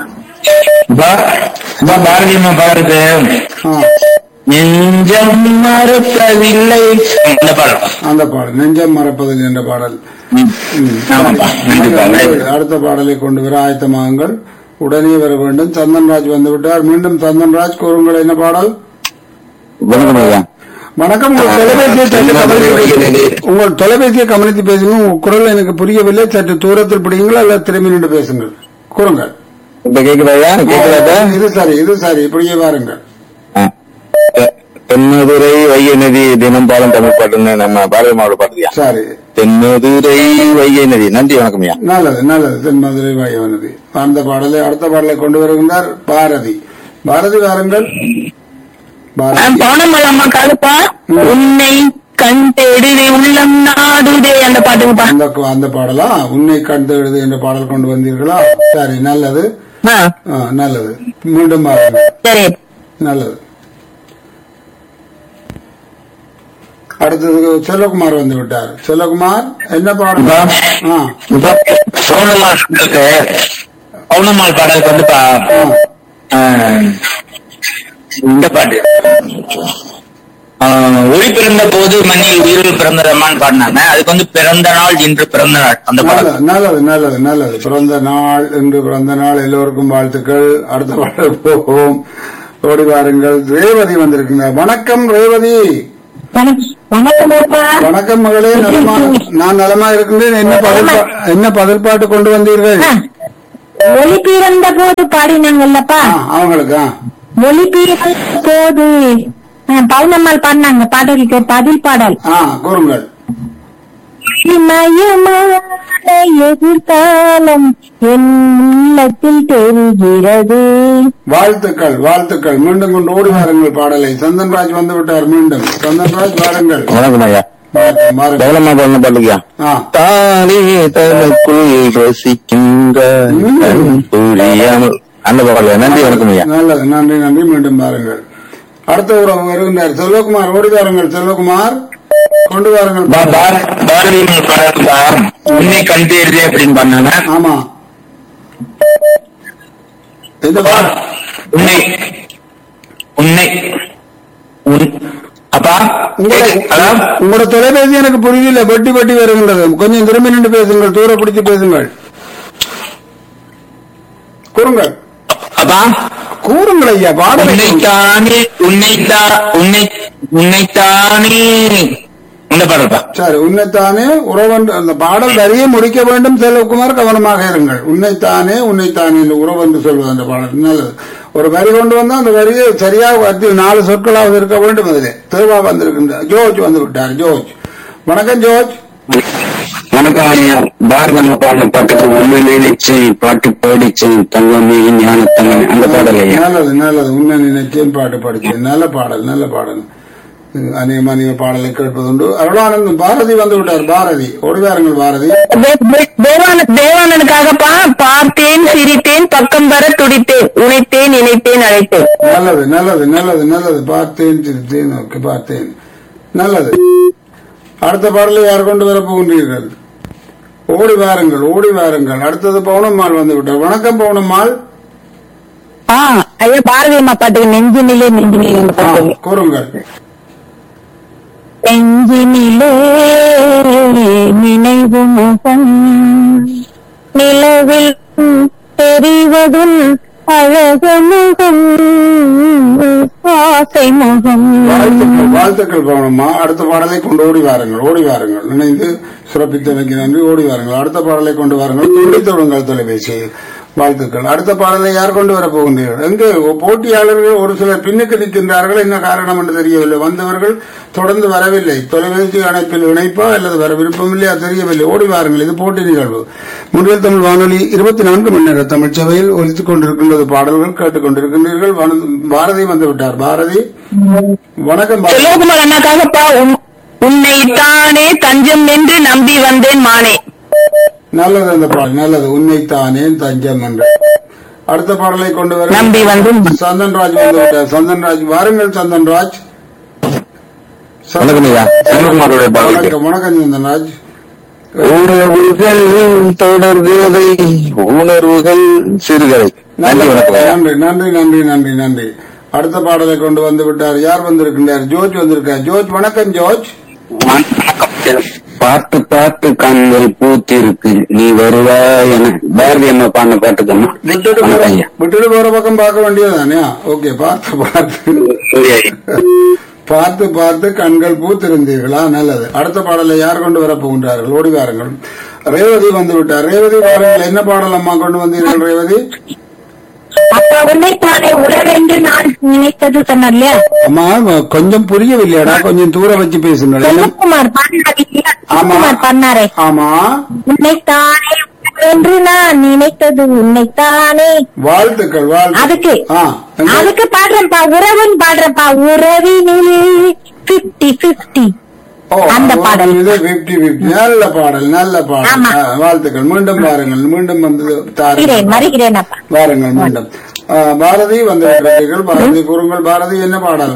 பாரதி அம்மா பாடுறது ஆ, நெஞ்சம் மறுப்பதில்லை இந்த பாடம் அந்த பாடல் நெஞ்சம் மறப்பதில் என்ற பாடல் ம். ஆமாப்பா கண்டிப்பா அடுத்த பாடலை கொண்டு வர ஆயத்தமாகுங்கள் உடனே வர வேண்டும் சந்தன்ராஜ் வந்து விட்டார் மீண்டும் சந்தன்ராஜ் கூறுங்கள் என்ன பாடல் வணக்கம் ஐயா வணக்கம் உங்கள் தொலைபேசியை சற்று கவனித்து உங்கள் தொலைபேசியை கவனித்து பேசுங்க உங்கள் குரல் எனக்கு புரியவில்லை சற்று தூரத்தில் பிடிங்களா அல்ல திரும்பி நின்று பேசுங்கள் கூறுங்கள் இப்ப கேக்குதா ஐயா கேக்குதா இது சரி இது சரி இப்படியே வாருங்கள் தென்மதுரை வைகை நதி தினம் பாலம் தமிழ் பாட்டுன்னு நம்ம பாரதி மாவட்ட பாட்டுயா சரி தென்மதுரை வைகை நதி நன்றி வணக்கம் ஐயா நல்லது நல்லது தென்மதுரை வாயவனதி அந்த பாடலை அடுத்த பாடலை கொண்டு வருகின்றார் பாரதி பாரதி வாருங்கள் பாரதி பவுனமல் அம்மா காலுப்பா உன்னை கண் தேடுதே உள்ளம் நாடுதே அந்த பாட்டுங்கப்பா அந்த அந்த பாடலா உன்னை கண்டு எழுது என்ற பாடல் கொண்டு வந்தீர்களா சரி நல்லது ஆ, ஆ, நல்லது மீண்டும் பாருங்கள் சரி நல்லது அடுத்தது செல்வகுமார் வந்து விட்டார் செல்வகுமார் என்ன பாடம் ஆ, பௌர்ணமால் இருக்கு பௌர்ணமால் பாடலுக்கு வந்துப்பா ஆ. ஆஹ், இந்த பாட்டு ஆஹ், ஒளி பிறந்த போது மண்ணில் உயிரில் பிறந்ததம்மான்னு பாடினாங்க அதுக்கு வந்து பிறந்த நாள் இன்று பிறந்த நாள் அந்த பாடல் நல்லது நல்லது நல்லது நல்லது பிறந்த நாள் இன்று பிறந்த நாள் எல்லோருக்கும் வாழ்த்துக்கள் அடுத்த பாடல் போவோம் ஓடி வாருங்கள் ரேவதி வந்திருக்கின்றார் வணக்கம் ரேவதி வணக்கம் வணக்கம் அப்பா வணக்கம் மகளே நலமா நான் நலமா இருக்கின்றேன் என்ன பதில் பா- என்ன பதில் பாட்டு கொண்டு வந்தீர்கள் மொழி பிறந்த போது பாடினாங்கல்லப்பா ஆ, அவங்களுக்கு ஆ. மொழி பிறந்த போது ஆ, பவுனம்மாள் பாடினாங்க பாடலுக்கு பதில் பாடல் ஆ கூறுங்கள் மயமான எதிர்காலம் என் உள்ளத்தில் தெரிகிறது வாழ்த்துக்கள் வாழ்த்துக்கள் மீண்டும் கொண்டு ஓடி வாருங்கள் பாடலை சந்தன்ராஜ் வந்து விட்டார் மீண்டும் சந்தன்ராஜ் வாருங்கள் வணக்கம் ஐயா வாருங்கள், வாருங்கள். கவலமா பண்ண பாட்டுக்கியா ஆ தானே தனக்குள் ரசிக்கின்ற கண் புரியாமல் அந்த பாடல் நன்றி வணக்கம் ஐயா நல்லது நன்றி நன்றி மீண்டும் பாருங்கள் அடுத்த உறவு வருகின்றார் செல்வகுமார் ஓடி வாருங்கள் செல்வகுமார் கொண்டு வாருங்கள் பா- பார- பாரதி பாடல்பா உன்னை கண் தேடுதே அப்படின்னு பண்ணாங்க ஆமா எந்த பாடல் உன்னை உன்னை உன்- அப்பா உங்களை அதான் உங்களோட தொலைபேசி எனக்கு புரியல வெட்டி வெட்டி வருகின்றது கொஞ்சம் திரும்பி நின்று பேசுங்கள் தூர பிடிச்சு பேசுங்கள் கூறுங்கள் அப்பா கூறுங்கள் ஐயா பாடலை உன்னைத்தானே உன்னைத்தா உன்னை உன்னைத்தானே இந்த பாடல்பா சரி உன்னைத்தானே உறவன்று அந்த பாடல் வரியை முடிக்க வேண்டும் செல்வகுமார் கவனமாக இருங்கள் உன்னைத்தானே உன்னைத்தானே என்று உறவென்று சொல்வது அந்த பாடல் நல்லது ஒரு வரி கொண்டு வந்தா அந்த வரியை சரியாக வந்து நாலு சொற்களாவது இருக்க வேண்டும் அதிலே தேவா வந்திருக்கின்றார் ஜோர்ஜ் வந்து விட்டார் ஜோர்ஜ் வணக்கம் ஜோர்ஜ் வணக்கம் ஐயா பாரதம் பாடின பாட்டுக்கு உண்மையிலே நிச்சயம் பாட்டு பாடிச்சேன் தங்கமே ஞான தங்கமே அந்த பாடல் ஐயா நல்லது நல்லது உன்னை நினைச்சேன் பாட்டு படிச்சேன் நல்ல பாடல் நல்ல பாடல் அநேகமா நீங்க பாடலை கேட்பதுண்டு அருளானந்தம் பாரதி வந்து விட்டார் பாரதி ஓடிவாருங்கள் பாரதி தே- தே- தேவான- தேவானனுக்காகப்பா பார்த்தேன் சிரித்தேன் பக்கம் வர துடித்தேன் உழைத்தேன் இணைத்தேன் அழைத்தேன் நல்லது நல்லது நல்லது நல்லது பார்த்தேன் சிரித்தேன் ஓகே பார்த்தேன் நல்லது அடுத்த பாடலை யார் கொண்டு வர போகின்றீர்கள் ஓடி வாருங்கள் ஓடி வாருங்கள் அடுத்தது பவுனம்மாள் வந்து விட்டார் வணக்கம் பவுனம்மாள் ஆ ஐயா பாரதி அம்மா பாட்டுக்கு நெஞ்சினிலே நெஞ்சினிலே அந்த ஆ, பாட்டு கூறுங்கள் நெஞ்சினிலே நினைவு முகம் நிலவில் தெரிவதும் அழக முகம் ஆசை முகம் வாழ்த்துக்கள் வாழ்த்துக்கள் பவுனம்மா அடுத்த பாடலை கொண்டு ஓடி வாருங்கள் ஓடி வாருங்கள் நினைந்து சிறப்பித்தமைக்கு நன்றி ஓடி வாருங்கள் அடுத்த பாடலை கொண்டு வாருங்கள் துண்டித்து விடுங்கள் தொலைபேசி வாழ்த்துக்கள் அடுத்த பாடலை யார் கொண்டு வர போகின்றீர்கள் எங்கே போட்டியாளர்கள் ஒரு சிலர் பின்னுக்கு நிற்கின்றார்கள் என்ன காரணம் என்று தெரியவில்லை வந்தவர்கள் தொடர்ந்து வரவில்லை தொலைபேசி அணைப்பில் இணைப்பா அல்லது வர விருப்பமில்லையா தெரியவில்லை ஓடி வாருங்கள் இது போட்டி நிகழ்வு முன்னில் தமிழ் வானொலி இருபத்தி நான்கு மணி நேர தமிழ் சபையில் ஒலித்துக் கொண்டிருக்கின்றது பாடல்கள் கேட்டுக் கொண்டிருக்கின்றீர்கள் வன- பாரதி வந்து விட்டார் பாரதி வணக்கம் பாரதி செல்வகுமார் அண்ணாக்காகப்பா உன்- உன்னை தானே தஞ்சம் என்று நம்பி வந்தேன் மானே நல்லது அந்த பாடல் நல்லது உண்மைத்தானே தஞ்சம் என்று அடுத்த பாடலை கொண்டு வர நம்பி வந்து சந்தன்ராஜ் வந்து விட்டார் சந்தன்ராஜ் வாருங்கள் சந்தன்ராஜ் வணக்கம் ஐயா செல்வகுமாரோட பாடல் வணக்கம் வணக்கம் சந்தன்ராஜ் உணர்வுகள் தொடர்கதை உணர்வுகள் சிறுகதை நன்றி வணக்கம் ஐயா நன்றி நன்றி நன்றி நன்றி நன்றி அடுத்த பாடலை கொண்டு வந்து விட்டார் யார் வந்திருக்கின்றார் ஜோர்ஜ் வந்திருக்கார் ஜோர்ஜ் வணக்கம் ஜோர்ஜ் பார்த்து பார்த்து கண்கள் பூத்திருக்கு நீ வருவாய் என பாரதி அம்மா பாடின பாட்டுக்கம்மா விட்டுட்டு போற வணக்கம் ஐயா விட்டுட்டு போற பக்கம் பார்க்க வேண்டியதுதானே ஓகே பார்த்து பார்த்து சரி ஐயா. பார்த்து பார்த்து கண்கள் பூத்திருந்தீர்களா நல்லது அடுத்த பாடலை யார் கொண்டு வர போகின்றார்கள் ஓடி வாருங்கள் ரேவதி வந்து விட்டார் ரேவதி வாருங்கள் என்ன பாடல் அம்மா கொண்டு வந்தீர்கள் ரேவதி அப்பா உன்னை தானே உறவென்று நான் நினைத்தது சொன்னார் இல்லையா அம்மா கொஞ்சம் புரியவில்லையாடா கொஞ்சம் தூர வச்சு பேசுங்கள் என்ன- செல்வகுமார் பண்ணாரு இல்லையா ஆமா செல்வகுமார் பண்ணாரே ஆமா உன்னைத்தானே என்று நான் நினைத்தது உன்னைத்தானே வாழ்த்துக்கள் வாழ்த்து அதுக்கு ஆ, எங்க- அதுக்கு பாடுறேன்ப்பா உறவுன்னு பாடுறேன்ப்பா உறவினிலே பிப்டி பிப்டி ஓ, அந்த பாடல். இது 50 50. நல்ல பாடல் நல்ல பாடல் ஆமா. ஆ, வாழ்த்துக்கள் மீண்டும் பாருங்கள் மீண்டும் வந்து தாருங்கள் மறுகிறேன் மறுகிறேன் அப்பா வாருங்கள் மீண்டும் ஆ, பாரதி வந்து விட்டீர்கள் பாரதி கூறுங்கள் பாரதி என்ன பாடல்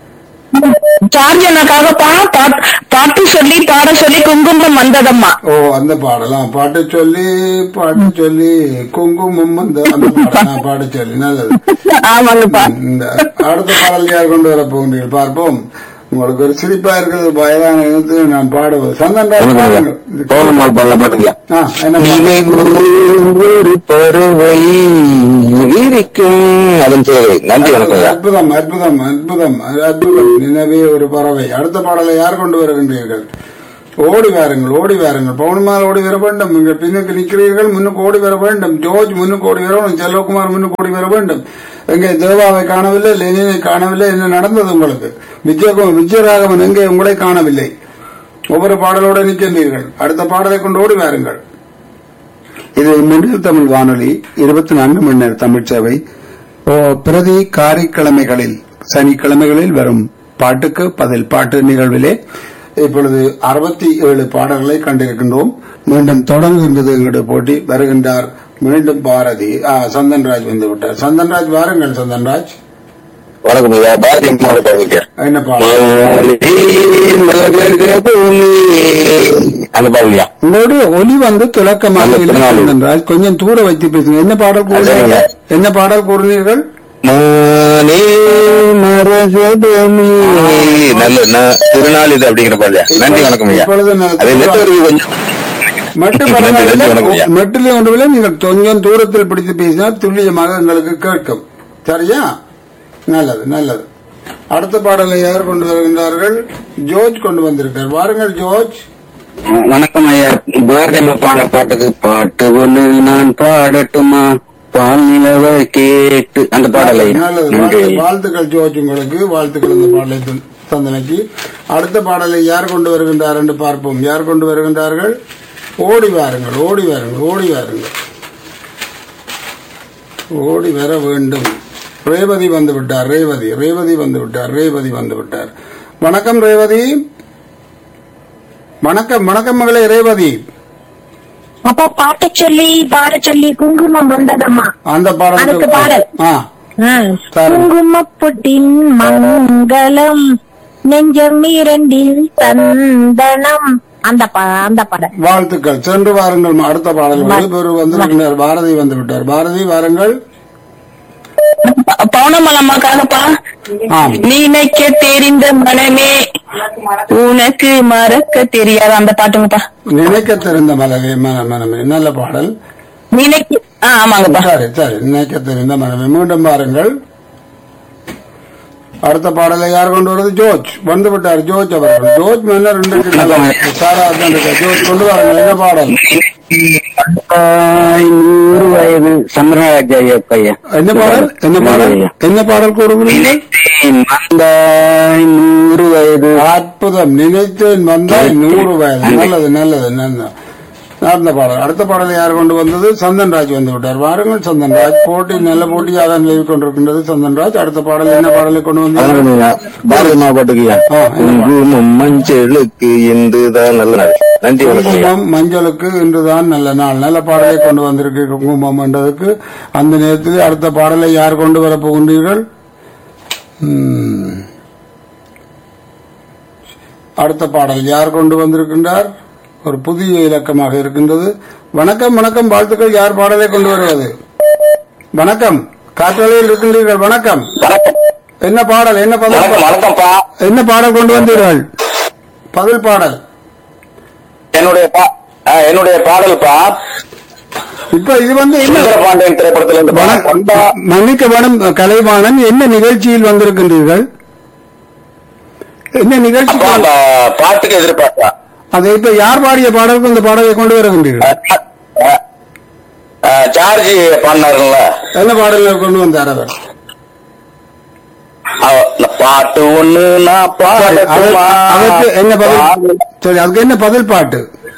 ஜார்ஜ் அண்ணாக்காகப்பா பாட்- பாட்டு சொல்லி பாட சொல்லி குங்குமம் வந்ததம்மா ஓ அந்த பாடலாம் பாட்டு சொல்லி பாட்டு சொல்லி குங்குமம் அந்த அந்த பாடல் ஆ, பாட்டு சொல்லி நல்லது ஆமாங்கப்பா இந்த அடுத்த பாடல் யார் கொண்டு வர போகின்றீர்கள் பார்ப்போம் உங்களுக்கு ஒரு சிரிப்பா இருக்கிறது வயதான இனத்து நான் பாடுவது சந்தன்ராஜ் வணக்கம் ஐயா. பாடுங்கள். பௌர்ணமால் பாடல பாட்டுக்கியா ஆ, என்ன பாடல்? நினைவு ஒரு பறவை சிரிக்கும் அதன் பேரு நன்றி வணக்கம் ஐயா அற்புதம் அற்புதம் அற்புதம் அற்புதம் நினைவே ஒரு பறவை அடுத்த பாடலை யார் கொண்டு வருகின்றீர்கள் ஓடி வாருங்கள் ஓடி வாருங்கள் பவுனமால் ஓடி வர வேண்டும் நீங்கள் பின்னுக்கு நிற்கிறீர்கள் முன்னுக்கு ஓடி வர வேண்டும் ஜோர்ஜ் முன்னுக்கு ஓடி வர வேண்டும் செல்வகுமார் முன்னுக்கு ஓடி வர வேண்டும் எங்கே தேவாவை காணவில்லை லெனினை காணவில்லை என்ன நடந்தது உங்களுக்கு விஜய விஜயராகவன் எங்கே உங்களை காணவில்லை ஒவ்வொரு பாடலோடு நிற்கின்றீர்கள் அடுத்த பாடலை கொண்டு ஓடி வாருங்கள் இது மின்னல் தமிழ் வானொலி இருபத்தி நான்கு மணி நேர தமிழ் சேவை ஓ, பிரதி காரிக்கிழமைகளில் சனிக்கிழமைகளில் வரும் பாட்டுக்கு பதில் பாட்டு நிகழ்விலே இப்பொழுது அறுபத்தி ஏழு பாடல்களை கண்டிருக்கின்றோம் மீண்டும் தொடங்குகின்றது எங்களுடைய போட்டி வருகின்றார் மீண்டும் பாரதி ஆ, சந்தன்ராஜ் வந்து விட்டார் சந்தன்ராஜ் வாருங்கள் சந்தன்ராஜ் வணக்கம் ஐயா பாரதி அம்மாவோட பாருங்க என்ன பாடல் அந்த பாருங்கய்யா உங்களுடைய ஒலி வந்து துலக்கமாக அந்த இல்லை பின்னாடி. சந்தன்ராஜ் கொஞ்சம் தூர வைத்து பேசுங்க என்ன பாடல் கூறினீர்கள் அதுதாங்க. என்ன பாடல் கூறினீர்கள் மானே மரகதமே நல்ல ந- திருநாள் இது அப்படிங்கிற பாருயா நன்றி வணக்கம் ஐயா இப்பொழுது நான் அது நெட்வொர்க் கொஞ்சம் மட்டு நன்றி, நன்றி, வணக்கம் பரவாயில்லை ஐயா. மெட்டிலே ஒன்றுமில்லை நீங்கள் கொஞ்சம் தூரத்தில் பிடித்து பேசினால் துல்லியமாக எங்களுக்கு கேட்கும் சரியா நல்லது நல்லது அடுத்த பாடலை யார் கொண்டு வருகின்றார்கள் ஜோர்ஜ் கொண்டு வந்திருக்கார் வாருங்கள் ஜோர்ஜ் வணக்கம் ஐயா பாரதி அம்மா பாட பாட்டுக்கு பாட்டு ஒண்ணு நான் பாடட்டுமா பால் நிலவ கேட்டு அந்த பாடலை நல்லது நன்றி வாழ்த்து- ஐயா. வாழ்த்துக்கள் ஜோர்ஜ் உங்களுக்கு வாழ்த்துக்கள் இந்த பாடலை தந்- தந்தனைக்கு அடுத்த பாடலை யார் கொண்டு வருகின்றார் என்று பார்ப்போம் யார் கொண்டு வருகின்றார்கள் ஓடி வாருங்கள் ஓடி வாருங்கள் ஓடி வாருங்கள் ஓடி வர வேண்டும் ரேவதி வந்து விட்டார் ரேவதி ரேவதி வந்து விட்டார் ரேவதி வந்து விட்டார் வணக்கம் ரேவதி வணக்கம் வணக்கம் மகளே ரேவதி அப்ப பாட்ட சொல்லி பாட சொல்லி குங்குமம் வந்ததம்மா அந்த அதுக்கு பாடல். பாடல் ஆ சரி. குங்குமப்பொட்டின் மங்களம் நெஞ்சம் இரண்டில் சந்தனம் அந்த பா- அந்த படம் வாழ்த்துக்கள் சென்று வாருங்கள் அடுத்த பாடல் வந்து வந்து பாரதி வந்து விட்டார் பாரதி வாருங்கள் பவுனமல் அம்மாக்காகப்பா ஆம் நினைக்க தெரிந்த மனமே உனக்கு மறக்க தெரியாத அந்த பாட்டுங்கப்பா நினைக்க தெரிந்த மலவே மன மனமே நல்ல பாடல் நினைக்க ஆ, ஆமாங்கப்பா சரி சரி நினைக்க தெரிந்த மனமே மீண்டும் பாருங்கள் அடுத்த பாடலை யார் கொண்டு வருது ஜோர்ஜ் வந்து விட்டார் ஜோர்ஜ் அவர்கள் ஜோர்ஜ் மன்னர் இன்றைக்கு நல்ல சாரா தான் இருக்கார். ஜோர்ஜ் கொண்டு வாருங்கள் என்ன பாடல் ஆய், நூறு வயது சந்திரராஜ ஐயா பையன் என்ன பாடல் என்ன பாடல் என்ன பாடல் கூறுகிறீர்கள் நினைத்தேன் வந்தாய் நூறு வயது அற்புதம் நினைத்தேன் வந்தால் நூறு வயது நல்லது நல்லது நல்லது நடந்த பாடல் அடுத்த பாடலை யார் கொண்டு வந்தது சந்தன்ராஜ் வந்து விட்டார் வாருங்கள் சந்தன்ராஜ் போட்டி நல்ல போட்டியாக நிலவி கொண்டிருக்கின்றது சந்தன்ராஜ் அடுத்த பாடல் என்ன பாடலை கொண்டு வந்தீர்கள் வணக்கம் ஐயா பாரதி அம்மா பாட்டுக்குயா ஆ, என்ன பாடல்? குங்குமம் மஞ்சளுக்கு இன்றுதான் நல்ல நாள் நன்றி வணக்கம் ஐயா குங்குமம் மஞ்சளுக்கு இன்றுதான் நல்ல நாள் நல்ல பாடலை கொண்டு வந்திருக்கு குங்குமம் என்றதுக்கு அந்த நேரத்தில் அடுத்த பாடலை யார் கொண்டு வர போகின்றீர்கள் ம். அடுத்த பாடல் யார் கொண்டு வந்திருக்கின்றார் ஒரு புதிய இலக்கமாக இருக்கின்றது வணக்கம் வணக்கம் வாழ்த்துக்கள் யார் பாடலை கொண்டு வருவது வணக்கம் காற்றலையில் இருக்கின்றீர்கள் வணக்கம் என்ன பாடல் என்ன வணக்கம் பதில் வணக்கம்ப்பா என்ன பாடல் கொண்டு வந்தீர்கள் பதில் பாடல் என்னுடைய பா- ஆ, என்னுடைய பாடல்ப்பா இப்ப இது வந்து என்ன சுந்தரபாண்டியன் திரைப்படத்துல இருந்து வணக்கம். கொண்டா மன்னிக்க வேணும் கலைவாணன் என்ன நிகழ்ச்சியில் வந்திருக்கின்றீர்கள் என்ன நிகழ்ச்சி அப்பா அந்த பாட்டுக்கு எதிர்பார்த்தா அதை இப்ப யார் பாடிய பாடலுக்கு இந்த பாடலை கொண்டு வருகின்றீர்கள் ஜார்ஜி பாடினாருங்கள என்ன பாடலை கொண்டு வந்தார் அவர் பாட்டு ஒண்ணு நான் சரி, அவர்- பாடட்டுமா? அதற்கு என்ன பதில் பாடு. சரி அதுக்கு என்ன பதில் பாட்டு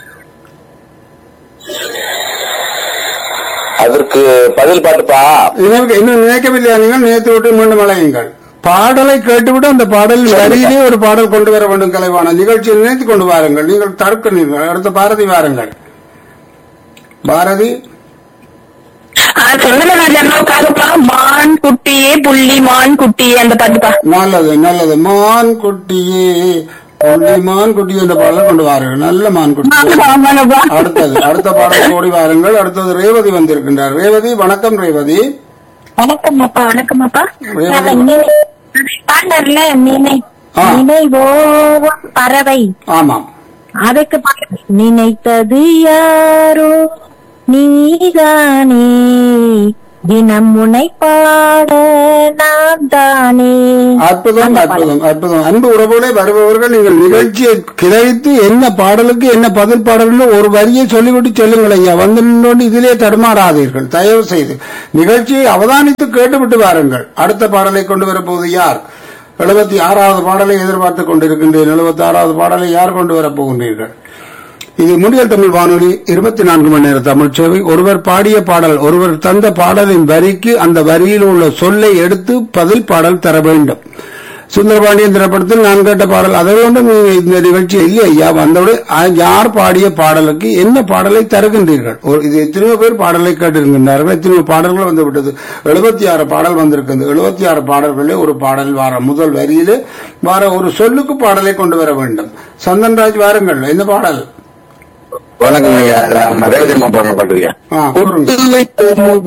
அதற்கு பதில் பாட்டுப்பா இதற்கு இன்னும் நினைக்கவில்லையா நீங்கள் நினைத்து விட்டு மீண்டும் அழையுங்கள் பாடலை கேட்டுவிட்டு அந்த பாடலின் வரியிலே ஒரு பாடல் கொண்டு வர வேண்டும் கலைவாணன் நிகழ்ச்சியை நினைத்து கொண்டு வாருங்கள் நீங்கள் தடுக்கிறீர்கள் அடுத்த பாரதி வாருங்கள் பாரதி சந்திரராஜ் அண்ணாவுக்காகப்பா மான் குட்டியே புள்ளி மான் குட்டியே அந்த பாட்டுப்பா நல்லது நல்லது மான் குட்டியே புள்ளி மான் குட்டி என்ற பாடலை கொண்டு வாருங்கள் நல்ல மான் குட்டி ஆமாங்கப்பா அடுத்தது அடுத்த பாடல் ஓடி வாருங்கள் அடுத்தது ரேவதி வந்திருக்கின்றார் ரேவதி வணக்கம் ரேவதி வணக்கம் அப்பா வணக்கம் அப்பா ரேவதி. நாங்க நினை- பாண்டர்ல நினை ஆ. நினைவோம் பறவை ஆமாம் அதுக்கு பாட்டு நினைத்தது யாரோ நீதானே தினம் முனை பாட நான் தானே அற்புதம் அற்புதம் அற்புதம் அன்பு உறவுகளே வருபவர்கள் நீங்கள் நிகழ்ச்சியை கிளைத்து என்ன பாடலுக்கு என்ன பதில் பாடல் ஒரு வரியை சொல்லிவிட்டு செல்லுங்கள் ஐயா வந்து நின்றோண்டு இதிலே தடுமாறாதீர்கள் தயவு செய்து நிகழ்ச்சியை அவதானித்து கேட்டுவிட்டு வாருங்கள் அடுத்த பாடலை கொண்டு வரப்போவது யார் எழுபத்தி ஆறாவது பாடலை எதிர்பார்த்துக் கொண்டிருக்கின்றேன் எழுபத்தி ஆறாவது பாடலை யார் கொண்டு வரப் போகின்றீர்கள் இது முடியல் தமிழ் வானொலி இருபத்தி நான்கு மணி நேர தமிழ் சேவை ஒருவர் பாடிய பாடல் ஒருவர் தந்த பாடலின் வரிக்கு அந்த வரியில் உள்ள சொல்லை எடுத்து பதில் பாடல் தர வேண்டும் சுந்தரபாண்டியன் திரைப்படத்தில் நான் கேட்ட பாடல் அதை கொண்டு இந்த நிகழ்ச்சி இல்லை ஐயா வந்தவுடன் அ- யார் பாடிய பாடலுக்கு என்ன பாடலை தருகின்றீர்கள் ஒரு இது எத்தனையோ பேர் பாடலை கேட்டிருக்கின்றார்கள் எத்தனையோ பாடல்கள் வந்து விட்டது எழுபத்தி ஆறு பாடல் வந்திருக்கிறது எழுபத்தி ஆறு பாடல்களே ஒரு பாடல் வார முதல் வரியிலே வார ஒரு சொல்லுக்கு பாடலை கொண்டு வர வேண்டும் சந்தன்ராஜ் வாருங்கள் என்ன பாடல் வணக்கம் ஐயா நான் ரேவதியம்மா பாடுற பாட்டுருக்கேன் ஆ, கூறுங்க. பொட்டு வைத்த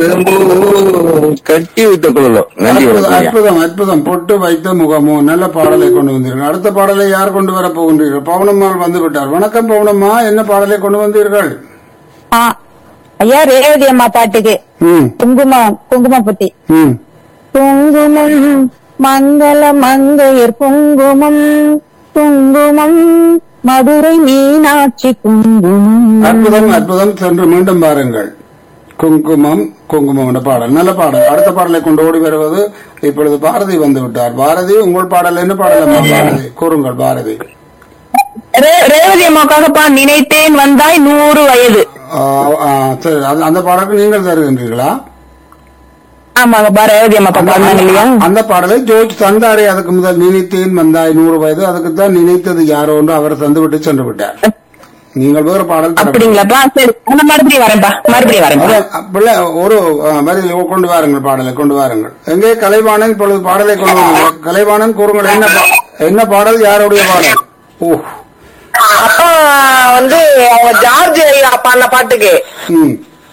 முகமோ கட்டி வைத்த குழலோ நன்றி அற்புதம், வணக்கம் ஐயா அற்புதம் அற்புதம் பொட்டு வைத்த முகமோ நல்ல பாடலை கொண்டு வந்தீர்கள் அடுத்த பாடலை யார் கொண்டு வர போகின்றீர்கள் பவுனம்மாள் வந்து விட்டார் வணக்கம் பவுனம்மா என்ன பாடலை கொண்டு வந்தீர்கள் ஆ, ஐயா ரேவதி அம்மா பாட்டுக்கு ம் குங்குமம் குங்குமப்பட்டி ம் குங்குமம் மங்கள மங்கையர் குங்குமம் குங்குமம் மதுரை மீனாட்சி குங்குமம் அற்புதம் அற்புதம் சென்று மீண்டும் பாருங்கள் குங்குமம் குங்குமம் என்ற பாடல் நல்ல பாடல் அடுத்த பாடலை கொண்டு ஓடி வருவது இப்பொழுது பாரதி வந்து விட்டார் பாரதி உங்கள் பாடல் என்ன பாடல் அம்மா பாரதி கூறுங்கள் பாரதி ரே- ரேவதி அம்மாவுக்காகப்பா நினைத்தேன் வந்தாய் நூறு வயது ஆ, ஆ, சரி அந்த- அந்த பாடலுக்கு நீங்கள் தருகின்றீர்களா ஆமாங்கப்பா ரேவதி அம்மா பாடுறாங்க இல்லையா அந்த பாடலை ஜோர்ஜ் தந்தாரே அதுக்கு முதல் நினைத்தேன் வந்தாய் நூறு வயது அதுக்கு தான் நினைத்தது யாரோ என்று அவர் தந்து விட்டு சென்று விட்டார் நீங்கள் வேறு பாடல் தர வேண்டும். அப்படிங்களாப்பா சரி நான் மறுபடியும் வரேன்ப்பா மறுபடியும் வரேன்ப்பா அதான், பிள்ளை, ஒரு ஆ, வரியில் கொண்டு வாருங்கள் பாடலை கொண்டு வாருங்கள் எங்கே கலைவாணன் இப்பொழுது பாடலை கொண்டு வாருங்கள் கலைவாணன் கூறுங்கள் என்ன பா- என்ன பாடல் யாருடைய பாடல் ஓ அப்பா வந்து அவங்க ஜார்ஜ் ஐயா பாடின பாட்டுக்கு ம்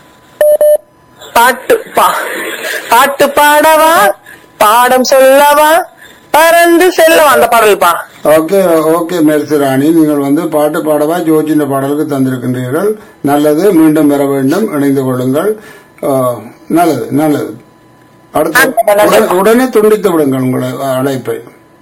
பாட்டு பா பாட்டு பாடவா பாடம் சொல்லவா பறந்து செல்லவா அந்த பாடல்பா ஓகே ஓகே மெர்சிராணி நீங்கள் வந்து பாட்டு பாடவா ஜோஜின் பாடலுக்கு தந்திருக்கின்றீர்கள் நல்லது மீண்டும் வர வேண்டும் இணைந்து கொள்ளுங்கள் ஆ, நல்லது நல்லது அடுத்து உடனே- உடனே துண்டித்து விடுங்கள் உங்களை அழைப்பை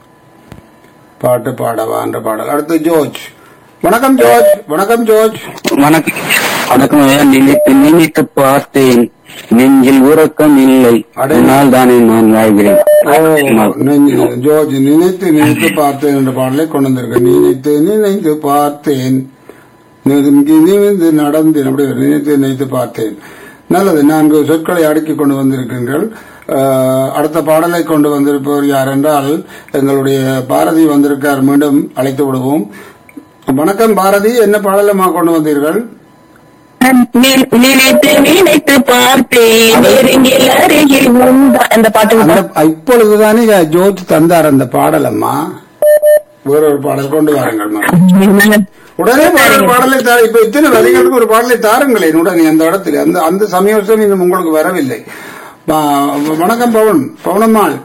பாட்டு பாடவா என்ற பாடல் அடுத்து ஜோர்ஜ் வணக்கம் ஜோர்ஜ் வணக்கம் ஜோர்ஜ் வணக்கம் வணக்கம் ஐயா நினைத்து நினைத்து பார்த்தேன் நெஞ்சில் உறக்கம் இல்லை அடே. அதனால் தானே நான் வாழ்கிறேன் நெஞ்சு- ஜோர்ஜ் நினைத்து நினைத்து பார்த்தேன் என்ற பாடலை கொண்டு வந்திருக்கேன் நினைத்து நினைத்து பார்த்தேன் நெருங்கி நிமிந்து நடந்தேன் அப்படி வரும். நினைத்து நினைத்து பார்த்தேன் நல்லது நான்கு சொற்களை அடுக்கி கொண்டு வந்திருக்கிறீர்கள் அஹ், அடுத்த பாடலை கொண்டு வந்திருப்பவர் யார் என்றால் எங்களுடைய பாரதி வந்திருக்கார் மீண்டும் அழைத்து விடுவோம் வணக்கம் பாரதி என்ன பாடலமா கொண்டு வந்தீர்கள் நி- நினைத்து நினைத்து பார்த்தேன் நெருங்கில் அருகில் உண்டா- அந்த பாட்டு அந்த இப்பொழுதுதானே ஜோர்ஜ் தந்தார் அந்த பாடலம்மா வேறொரு பாடல் கொண்டு வாருங்கள் மேடம் உடனே பாடல் பாடலை தார இப்ப இத்தனை வரிகளுக்கு ஒரு பாடலை தாருங்களேன் உடனே அந்த இடத்துல அந்த அந்த சமயம் இன்னும் உங்களுக்கு வரவில்லை வ- வணக்கம் பவன் பவனம்மாள்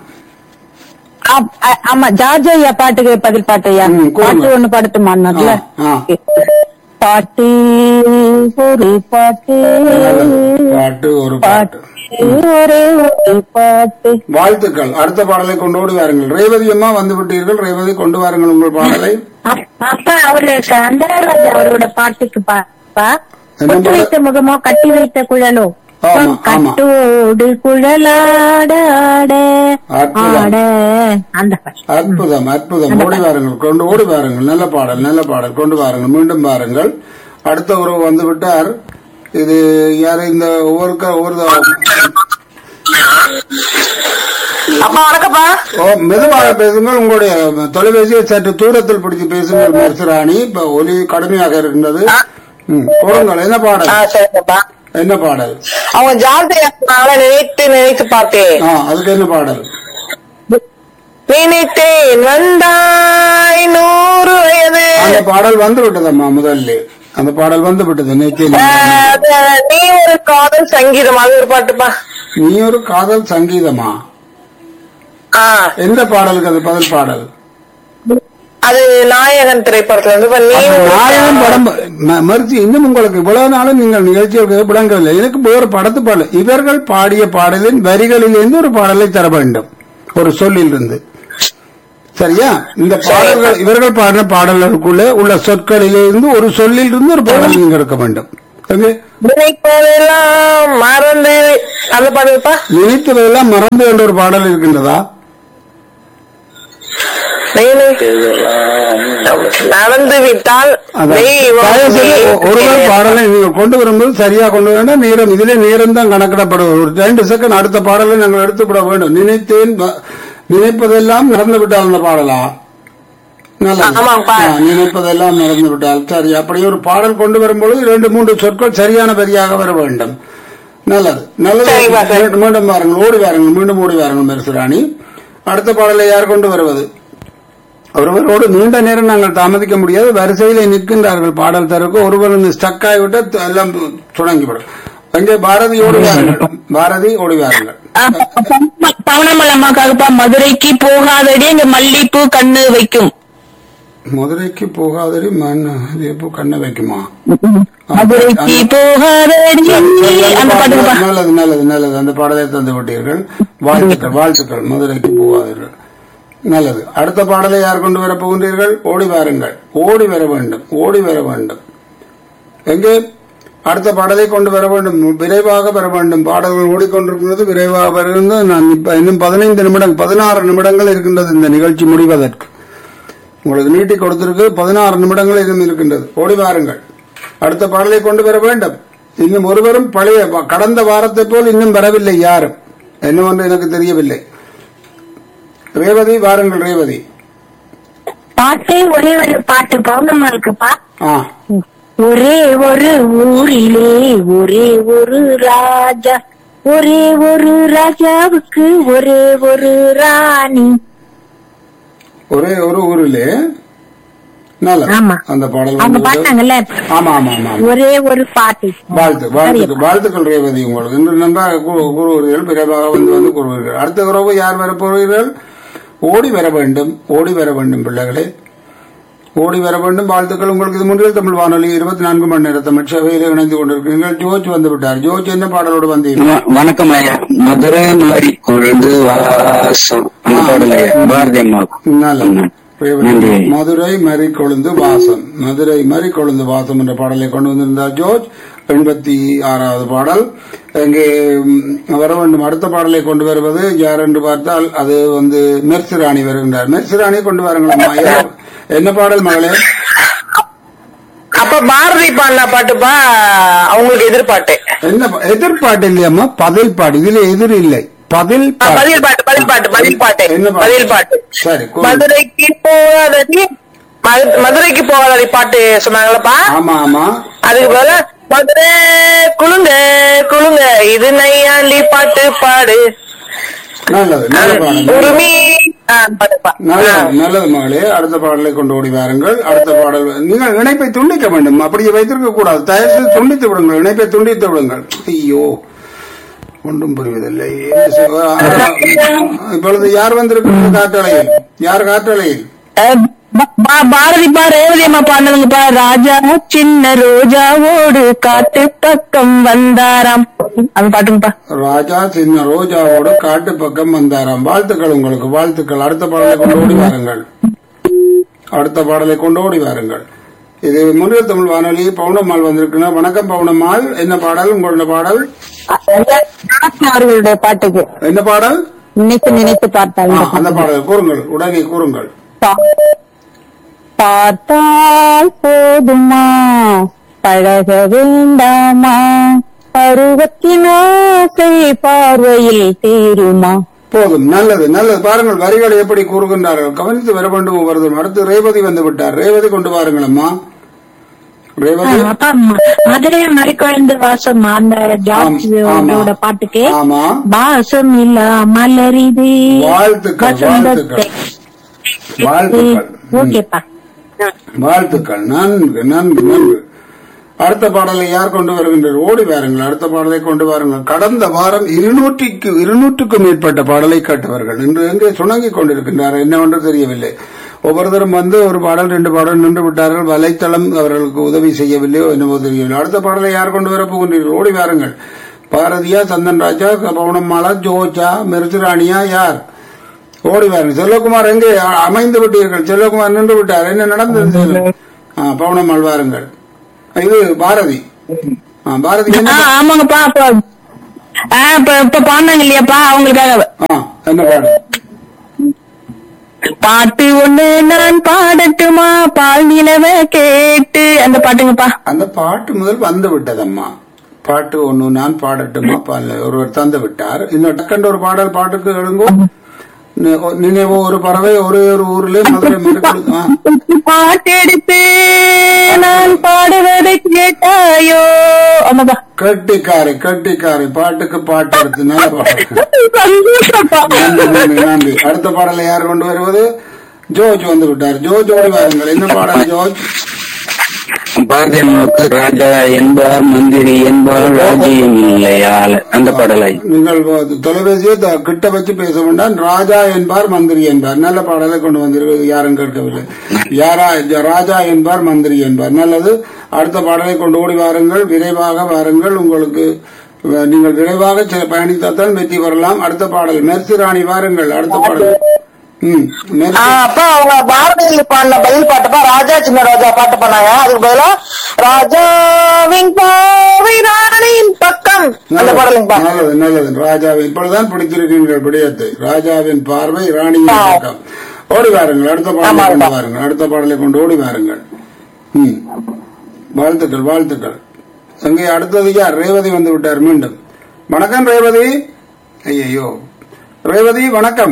ஆ- ஆ- ஆமா ஜார்ஜ் ஐயா பாட்டுக்கு பதில் பாட்டு ஐயா ம், கூறுங்க. பாட்டு ஒண்ணு பாடட்டுமான்னார்ல ஆ, ஆ. பாட்டு ஒரு பாட்டு பாட்டு ஒரு பாட்டு பாட்டு ஒரே ஒரு பாட்டு வாழ்த்துக்கள் அடுத்த பாடலை கொண்டு ஓடி வாருங்கள் ரேவதி அம்மா வந்து விட்டீர்கள் ரேவதி கொண்டு வாருங்கள் உங்கள் பாடலை அப்பா அவரு சந்திரராஜ் அவரோட பாட்டுக்கு பாப்பா என்ன கொட்டு பாடல்? வைத்த முகமோ கட்டி வைத்த குழலோ ஆமா, ஆமா. கட்டோடு குழலாட ஆட அற்புதம். ஆட அந்த பாட்டு அற்புதம் அற்புதம் ஓடி வாருங்கள் கொண்டு ஓடி வாருங்கள் நல்ல பாடல் நல்ல பாடல் கொண்டு வாருங்கள் மீண்டும் பாருங்கள் அடுத்த உறவு வந்து விட்டார் இது யாரு இந்த ஒவ்வொரு க- ஒவ்வொரு அப்பா வணக்கம்ப்பா ஓ, மெதுவாக பேசுங்கள் உங்களுடைய தொலைபேசியை சற்று தூரத்தில் பிடித்து பேசுங்கள் மெர்சுராணி இப்ப ஒலி கடுமையாக இருக்கின்றது ம், கூறுங்கள் என்ன பாடல் ஆ சரிப்பா என்ன பாடல் அவங்க ஜார்ஜ் ஐயா சொன்னாங்களே, நினைத்து நினைத்து பார்த்தேன் ஆ அதுக்கு என்ன பாடல் நினைத்தேன் வந்தாய் நூறு வயது அந்த பாடல் வந்து விட்டதம்மா முதல்ல அந்த பாடல் வந்து விட்டது நேற்று அது நீ ஒரு காதல் சங்கீதம் அது ஒரு பாட்டுப்பா நீ ஒரு காதல் சங்கீதமா ஆ எந்த பாடலுக்கு அது பதில் பாடல் அது நாயகன் திரைப்படத்துல இருந்து இப்ப நீ நாயகன் படம் ம- மறுத்து இன்னும் உங்களுக்கு இவ்வளவு நாளும் நீங்கள் நிகழ்ச்சிகள் விளங்கவில்லை எனக்கு வேறு படத்து பாடல் இவர்கள் பாடிய பாடலின் வரிகளிலிருந்து ஒரு பாடலை தர வேண்டும் ஒரு சொல்லிலிருந்து சரியா இந்த பாடல்கள் இவர்கள் பாடின பாடல்களுக்குள்ளே உள்ள சொற்களிலிருந்து ஒரு சொல்லிலிருந்து ஒரு பாடல் நீங்க எடுக்க வேண்டும் எங்கே? நினைப்பதெல்லாம் மறந்து அந்த பாடுப்பா நினைத்ததெல்லாம் மறந்து என்ற ஒரு பாடல் இருக்கின்றதா நடந்து விட்டால் அதான். தெய்வம் தயவு செய்து நீ ஒ- ஒருவர் பாடலை நீங்கள் கொண்டு வரும்போது சரியா கொண்டு வேண்டாம் நேரம் இதிலே நேரம் தான் கணக்கிடப்படுவது ஒரு ரெண்டு செகண்ட் அடுத்த பாடலை நாங்கள் எடுத்துவிட வேண்டும் நினைத்தேன் வ- நினைப்பதெல்லாம் நடந்து விட்டால் அந்த பாடலா நல்லது. ஆமாப்பா. ஆ, நினைப்பதெல்லாம் நடந்து விட்டால் சரி அப்படி ஒரு பாடல் கொண்டு வரும்பொழுது இரண்டு மூன்று சொற்கள் சரியான வரியாக வர வேண்டும் நல்லது நல்லது சரிப்பா, சரி. மீண்டும் மீண்டும் வாருங்கள் ஓடி வாருங்கள் மீண்டும் ஓடி வாருங்கள் மெர்சுராணி அடுத்த பாடலை யார் கொண்டு வருவது ஒருவரோடு நீண்ட நேரம் நாங்கள் தாமதிக்க முடியாது வரிசையிலே நிற்கின்றார்கள் பாடல் தருக்கு ஒருவர் ஸ்டக் ஆகிவிட்டு எல்லாம் தொடங்கிவிடும் அங்கே பாரதி ஓடி வாருங்கள் பாரதி ஓடி வாருங்கள் பவனமல் அம்மாக்காகப்பா மதுரைக்கு போகாதடி இங்க மல்லிப்பூ கண்ணு வைக்கும் மதுரைக்கு போகாதடி மண் எப்போ கண்ணை வைக்குமா மதுரைக்கு போகாதடி அந்த பாட்டுக்குப்பா நல்லது நல்லது நல்லது அந்த பாடலை தந்து விட்டீர்கள் வாழ்த்துக்கள் வாழ்த்துக்கள் மதுரைக்கு போகாதீர்கள் நல்லது அடுத்த பாடலை யார் கொண்டு வர போகின்றீர்கள் ஓடி வாருங்கள் ஓடி வர வேண்டும் ஓடி வர வேண்டும் எங்கே அடுத்த பாடலை கொண்டு வர வேண்டும் விரைவாக வர வேண்டும் பாடல்கள் ஓடிக்கொண்டிருக்கிறது விரைவாக வருகிறது நான் இப்ப இன்னும் பதினைந்து நிமிடம் பதினாறு நிமிடங்கள் இருக்கின்றது இந்த நிகழ்ச்சி முடிவதற்கு உங்களுக்கு நீட்டி கொடுத்திருக்கு பதினாறு நிமிடங்கள் இன்னும் இருக்கின்றது ஓடி வாருங்கள் அடுத்த பாடலை கொண்டு வர வேண்டும் இன்னும் ஒருவரும் பழைய கடந்த வாரத்தை போல் இன்னும் வரவில்லை யாரும் என்னவென்று எனக்கு தெரியவில்லை ரேவதி வாருங்கள் ரேவதி பாட்டே ஒரே ஒரு பாட்டு பௌர்ணமா இருக்குப்பா ஆ ஒரே ஒரு ஊரிலே ஒரே ஒரு ராஜா ஒரே ஒரு ராஜாவுக்கு ஒரே ஒரு ராணி ஒரே ஒரு ஊரிலே நல்லது ஆமா. அந்த பாடல் அவங்க வந்து- பாட்டாங்கல்ல ஆமா ஆமா ஆமா ஆமா. ஒரே ஒரு பாட்டு வாழ்த்து வாழ்த்துக்கள் வாழ்த்துக்கள் ரேவதி உங்களுக்கு இன்று நன்றாக கூ- கூறுவீர்கள் விரைவாக வந்து வந்து கூறுவீர்கள் அடுத்த உறவு யார் வர போகிறீர்கள் ஓடி வர வேண்டும் ஓடி வர வேண்டும் பிள்ளைகளே ஓடி வர வேண்டும் வாழ்த்துக்கள் உங்களுக்கு இது முன்னில் தமிழ் வானொலி இருபத்தி நான்கு மணி நேர தமிழ் சேவையில் இணைந்து கொண்டிருக்கிறீர்கள் ஜோஜ் வந்து விட்டார் ஜோஜ் என்ன பாடலோடு வந்தீர்கள் வ- வணக்கம் ஐயா மதுரை மாறி கொழுந்து வாசம் அந்த பாடல் ஐயா பாரதி அம்மா நல்லது ரேவதி. நன்றி. மதுரை மறிக்கொழுந்து வாசம் மதுரை மறிக்கொழுந்து வாசம் என்ற பாடலை கொண்டு வந்திருந்தார் ஜோர்ஜ் எண்பத்தி ஆறாவது பாடல் இங்கே ம், வர வேண்டும் அடுத்த பாடலை கொண்டு வருவது யார் என்று பார்த்தால் அது வந்து மெர்சிராணி வருகின்றார் மெர்சிராணி கொண்டு வாருங்களம்மா என்ன- என்ன பாடல் மகளே அப்ப பாரதி பாடின பாட்டுப்பா அவங்களுக்கு எதிர்பாட்டு என்ன பா- எதிர்பாட்டு இல்லையம்மா பதில் பாட்டு இதுல எதிர் இல்லை பதில் ஆ, பதில் பாட்டு பதில் பாட்டு பதில் பாட்டு என்ன பாட்டு? பதில் பாட்டு சரி கூறு. மதுரைக்கு போகாதடி மது- மதுரைக்கு போகாதடி பாட்டு சொன்னாங்களப்பா ஆமா ஆமா அதுக்கு பதிலா மதுரை குளுங்க குளுங்க இது நையாண்டி பாட்டு பாடு நல்லது நல்ல பாடல் உரிமை ஆ, பாட்டுப்பா. நல்லது நல்லது மகளே அடுத்த பாடலை கொண்டு ஓடி வாருங்கள் அடுத்த பாடல் நீங்கள் இணைப்பை துண்டிக்க வேண்டும் அப்படியே வைத்திருக்க கூடாது தயவு செய்து துண்டித்து விடுங்கள் இணைப்பை துண்டித்து விடுங்கள் ஐயோ ஒன்றும் புரிவதில்லை என்ன செய்வ- இப்பொழுது யார் வந்திருக்கிறது காற்றலையில் யார் காற்றலையில் அஹ், பா- பா- பாரதி பா ரேவதி அம்மா பாடுனதுங்கப்பா ராஜா சின்ன ரோஜாவோடு காட்டு பக்கம் வந்தாராம் அந்த பாட்டுங்கப்பா ராஜா சின்ன ரோஜாவோடு காட்டு பக்கம் வந்தாராம் வாழ்த்துக்கள் உங்களுக்கு வாழ்த்துக்கள் அடுத்த பாடலை கொண்டு ஓடி வாருங்கள் அடுத்த பாடலை கொண்டு ஓடி வாருங்கள் இது முன்னில் தமிழ் வானொலி பவுனம்மாள் வந்திருக்குன்னா வணக்கம் பவுனம்மாள் என்ன பாடல் உங்களோட பாடல் அவர்களுடைய பாட்டுக்கு என்ன பாடல் நினைத்து நினைத்து ஆ, பார்த்தாங்க அந்த பாடல் கூறுங்கள் உடனே கூறுங்கள் பார்த்தால் போதுமா பழக வேண்டாமா பருவத்தின் ஆசை பார்வையில் தீருமா போதும் நல்லது நல்லது பாருங்கள் வரிகளை எப்படி கூறுகின்றார்கள் கவனித்து வர வேண்டும் ஒவ்வொருவரும் அடுத்து ரேவதி வந்து விட்டார் ரேவதி கொண்டு வாருங்கள் அம்மா ரேவதி அப்பா ம- மதுரை மறைக்குழந்து வாசம் அந்த ஜார்ஜ் ஆம், ஆமா. ஓட பாட்டுக்கு ஆமா வாசம் இல்ல மலரிது வாழ்த்துக்கள் வசந்தத்தை வாழ்த்துக்கள் வாழ்த்துக்கள் ம். ஓகேப்பா வாழ்த்துக்கள் நன்கு நன்கு நன்கு அடுத்த பாடலை யார் கொண்டு வருகின்றார் ஓடி வாருங்கள் அடுத்த பாடலை கொண்டு வாருங்கள் கடந்த வாரம் இருநூற்றிக்கு இருநூற்றுக்கும் மேற்பட்ட பாடலை கேட்டவர்கள் இன்று எங்கே சுணங்கிக் கொண்டிருக்கின்றார் என்னவென்று தெரியவில்லை ஒவ்வொருத்தரும் வந்து ஒரு பாடல் ரெண்டு பாடல் நின்று விட்டார்கள் வலைத்தளம் அவர்களுக்கு உதவி செய்யவில்லையோ என்னவோ தெரியவில்லை அடுத்த பாடலை யார் கொண்டு வர போகின்றீர்கள் ஓடி வாருங்கள் பாரதியா சந்தன் ராஜா பவுனம்மாளா ஜோஜா மெருசுராணியா யார் ஓடி வாருங்கள் செல்வகுமார் எங்கே அ- அமைந்து விட்டீர்கள் செல்வகுமார் நின்று விட்டார் என்ன நடந்தது ஆ, பவுனம்மாள் வாருங்கள் இது பாரதி ஆ, பாரதி ஆ, என்ன ஆமாங்கப்பா அப்ப ஆ, இப்ப இப்ப பாடினாங்க இல்லையாப்பா அவங்களுக்காக ஆ, என்ன பாடு பாட்டு ஒண்ணு நான் பாடட்டுமா பால் நிலவ கேட்டு அந்த பாட்டுங்கப்பா அந்த பாட்டு முதல் வந்து விட்டதம்மா பாட்டு ஒண்ணு நான் பாடட்டுமா பால் ஒருவர் தந்து விட்டார் இன்னும் டக்கண்ட ஒரு பாடல் பாட்டுக்கு எழுங்கோ நி- நினைவோ ஒரு பறவை ஒரே ஒரு ஊர்ல மதுரை மறுக்கொடு ஆ, பாட்டெடுத்து நான் பாடுவதை கேட்டாயோ ஆமாப்பா கட்டிக்காரி கட்டிக்காரி பாட்டுக்கு பாட்டு எடுத்து நல்ல பாட்டு சந்தோஷப்பா நன்றி நன்றி நன்றி அடுத்த பாடலை யார் கொண்டு வருவது ஜோர்ஜ் வந்து விட்டார் ஜோர்ஜ் ஓடி வாருங்கள் என்ன பாடல் ஜோர்ஜ் பாரதிய அம்மாவுக்கு ராஜா என்பார் மந்திரி என்பார் ராஜ்யம் இல்லையால் அந்த பாடலை நீங்கள் தொலைபேசியை த- கிட்ட வச்சு பேச வேண்டாம் ராஜா என்பார் மந்திரி என்பார் நல்ல பாடலை கொண்டு வந்திருக்கிறது யாரும் கேட்கவில்லை யாரா ஜ- ராஜா என்பார் மந்திரி என்பார் நல்லது அடுத்த பாடலை கொண்டு ஓடி வாருங்கள் விரைவாக வாருங்கள் உங்களுக்கு அஹ், நீங்கள் விரைவாக செ- பயணித்தால்தான் வெற்றி வரலாம் அடுத்த பாடல் மெர்சி ராணி வாருங்கள் அடுத்த பாடல் ம் ஆ, மெர்சி அப்பா அவங்க பாரதியில் பாடின பதில் பாட்டுப்பா ராஜா சின்ன ராஜா பாட்டு பண்ணாங்க அதுக்கு பதிலா ராஜாவின் பாவை ராணியின் பக்கம் அந்த பாடலுங்கப்பா நல்லது நல்லது ராஜாவை இப்பொழுதுதான் பிடித்திருக்கீர்கள் விடயத்தை ராஜாவின் பார்வை ராணியின் பக்கம் ஓடி வாருங்கள் அடுத்த பாடலை கொண்டு வாருங்கள் அடுத்த பாடலை கொண்டு ஓடி வாருங்கள் ம். வாழ்த்துக்கள் வாழ்த்துக்கள் அங்கே அடுத்தது யார் ரேவதி வந்து விட்டார் மீண்டும் வணக்கம் ரேவதி ஐயோ ரேவதி வணக்கம்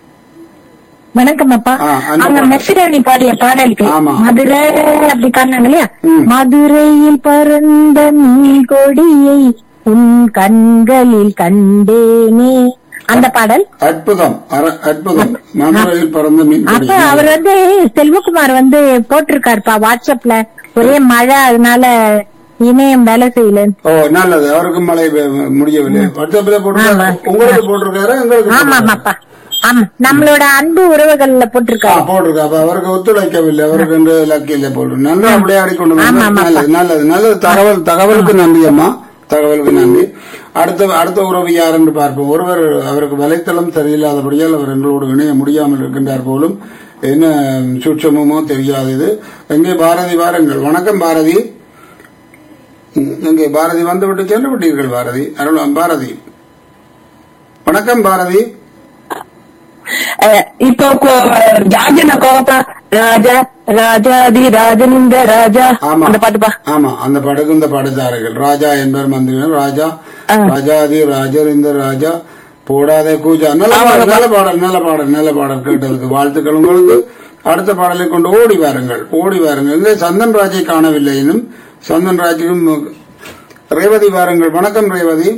வணக்கம் அப்பா ஆ, அந்த அவங்க பாடல். மெத்திராணி பாடிய பாடலுக்கு ஆமா. மதுரை அப்படி பாடினாங்க இல்லையா ம். மதுரையில் பறந்த மீன் கொடியை உன் கண்களில் கண்டேனே அந்த பாடல் அற்புதம் அர- அற்புதம் மதுரையில் பறந்த மீன் அப்ப கொடி. அவர் வந்து செல்வகுமார் வந்து போட்டிருக்காருப்பா வாட்ஸ்அப்ல ஒரே மழை அதனால இணையம் வேலை செய்யல ஓ நல்லது அவருக்கு மழை பெ- முடியவில்லை வாட்ஸ்அப்ல போட்டிருக்காரு ஆமா. உங்களுக்கு போட்டிருக்காரு எங்களுக்கு ஆமா போட்டிருக்காரு. ஆமாப்பா ஆமா நம்மளோட அன்பு உறவுகள்ல ஆ, போட்டிருக்காரு போட்டிருக்கா அப்ப அவருக்கு ஒத்துழைக்கவில்லை அவருக்கு என்று லக்கியில போட்டு நல்லா அப்படியே ஆடிக்கொண்டு ஆமா, வந்தார். ஆமாப்பா. நல்லது நல்லது நல்லது தகவல் தகவலுக்கு நன்றி அம்மா தகவலுக்கு நன்றி அடுத்த அடுத்த உறவு யார் என்று பார்ப்போம் ஒருவர் அவருக்கு வலைத்தளம் சரியில்லாதபடியால் அவர் எங்களோடு இணைய முடியாமல் இருக்கின்றார் போலும் என்ன சூட்சமோ தெரியாது இது எங்கே பாரதி வாருங்கள் வணக்கம் பாரதி ம், எங்கே பாரதி வந்துவிட்டு சென்று விட்டீர்கள் பாரதி அருள் பாரதி வணக்கம் பாரதி அஹ் இப்போ கோ- ராஜன கோபா ராஜா ராஜாதி ராஜனிந்த ராஜா ஆமா அந்த பாட்டுப்பா ஆமா அந்த படகு இந்த படத்தார்கள் ராஜா என்பவர் மந்திரினர் ராஜா ஆ. ராஜாதி ராஜர் இந்த ராஜா போடாதே கூஜா நல்ல பாடல் நல்ல பாடல் நல்ல பாடல் நல்ல பாடல் கேட்டதுக்கு வாழ்த்துக்கள் உங்களுக்கு அடுத்த பாடலை கொண்டு ஓடி வாருங்கள் ஓடி வாருங்கள் இங்கே சந்தன் ராஜை காணவில்லை இன்னும் சந்தன் ராஜுக்கும் ரேவதி வாருங்கள் வணக்கம் ரேவதி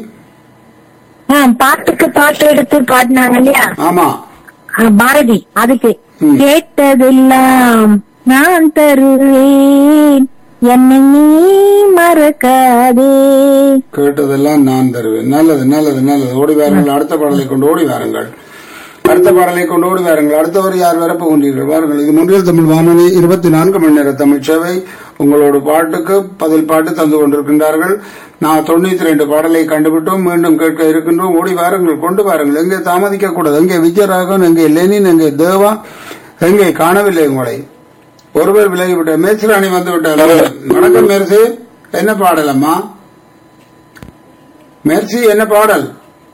ஆ, பாட்டுக்கு பாட்டு எடுத்து பாடினாங்க இல்லையா ஆமா ஆ, பாரதி அதுக்கு ம். கேட்டதெல்லாம் நான் தருவேன் என்னை நீ மறக்காதே கேட்டதெல்லாம் நான் தருவேன் நல்லது நல்லது நல்லது ஓடி வாருங்கள் அடுத்த பாடலை கொண்டு ஓடி வாருங்கள் அடுத்த பாடலை கொண்டு ஓடி வாருங்கள் அடுத்தவர் யார் வரப்பு கொண்டீர்கள் வாருங்கள் இது முன்றியல் தமிழ் வானொலி இருபத்தி நான்கு மணி நேர தமிழ் சேவை உங்களோட பாட்டுக்கு பதில் பாட்டு தந்து கொண்டிருக்கின்றார்கள் நான் தொண்ணூத்தி ரெண்டு பாடலை கண்டுபிட்டோம் மீண்டும் கேட்க இருக்கின்றோம் ஓடி வாருங்கள் கொண்டு வாருங்கள் எங்கே தாமதிக்க கூடாது எங்கே விஜயராகவன் எங்கே லெனின் எங்கே தேவா எங்கே காணவில்லை உங்களை ஒருவர் விலகிவிட்ட மேய்ச்சிராணி வந்து விட்டார் வணக்கம் மேர்சி என்ன பாடல் அம்மா மெர்சி என்ன பாடல்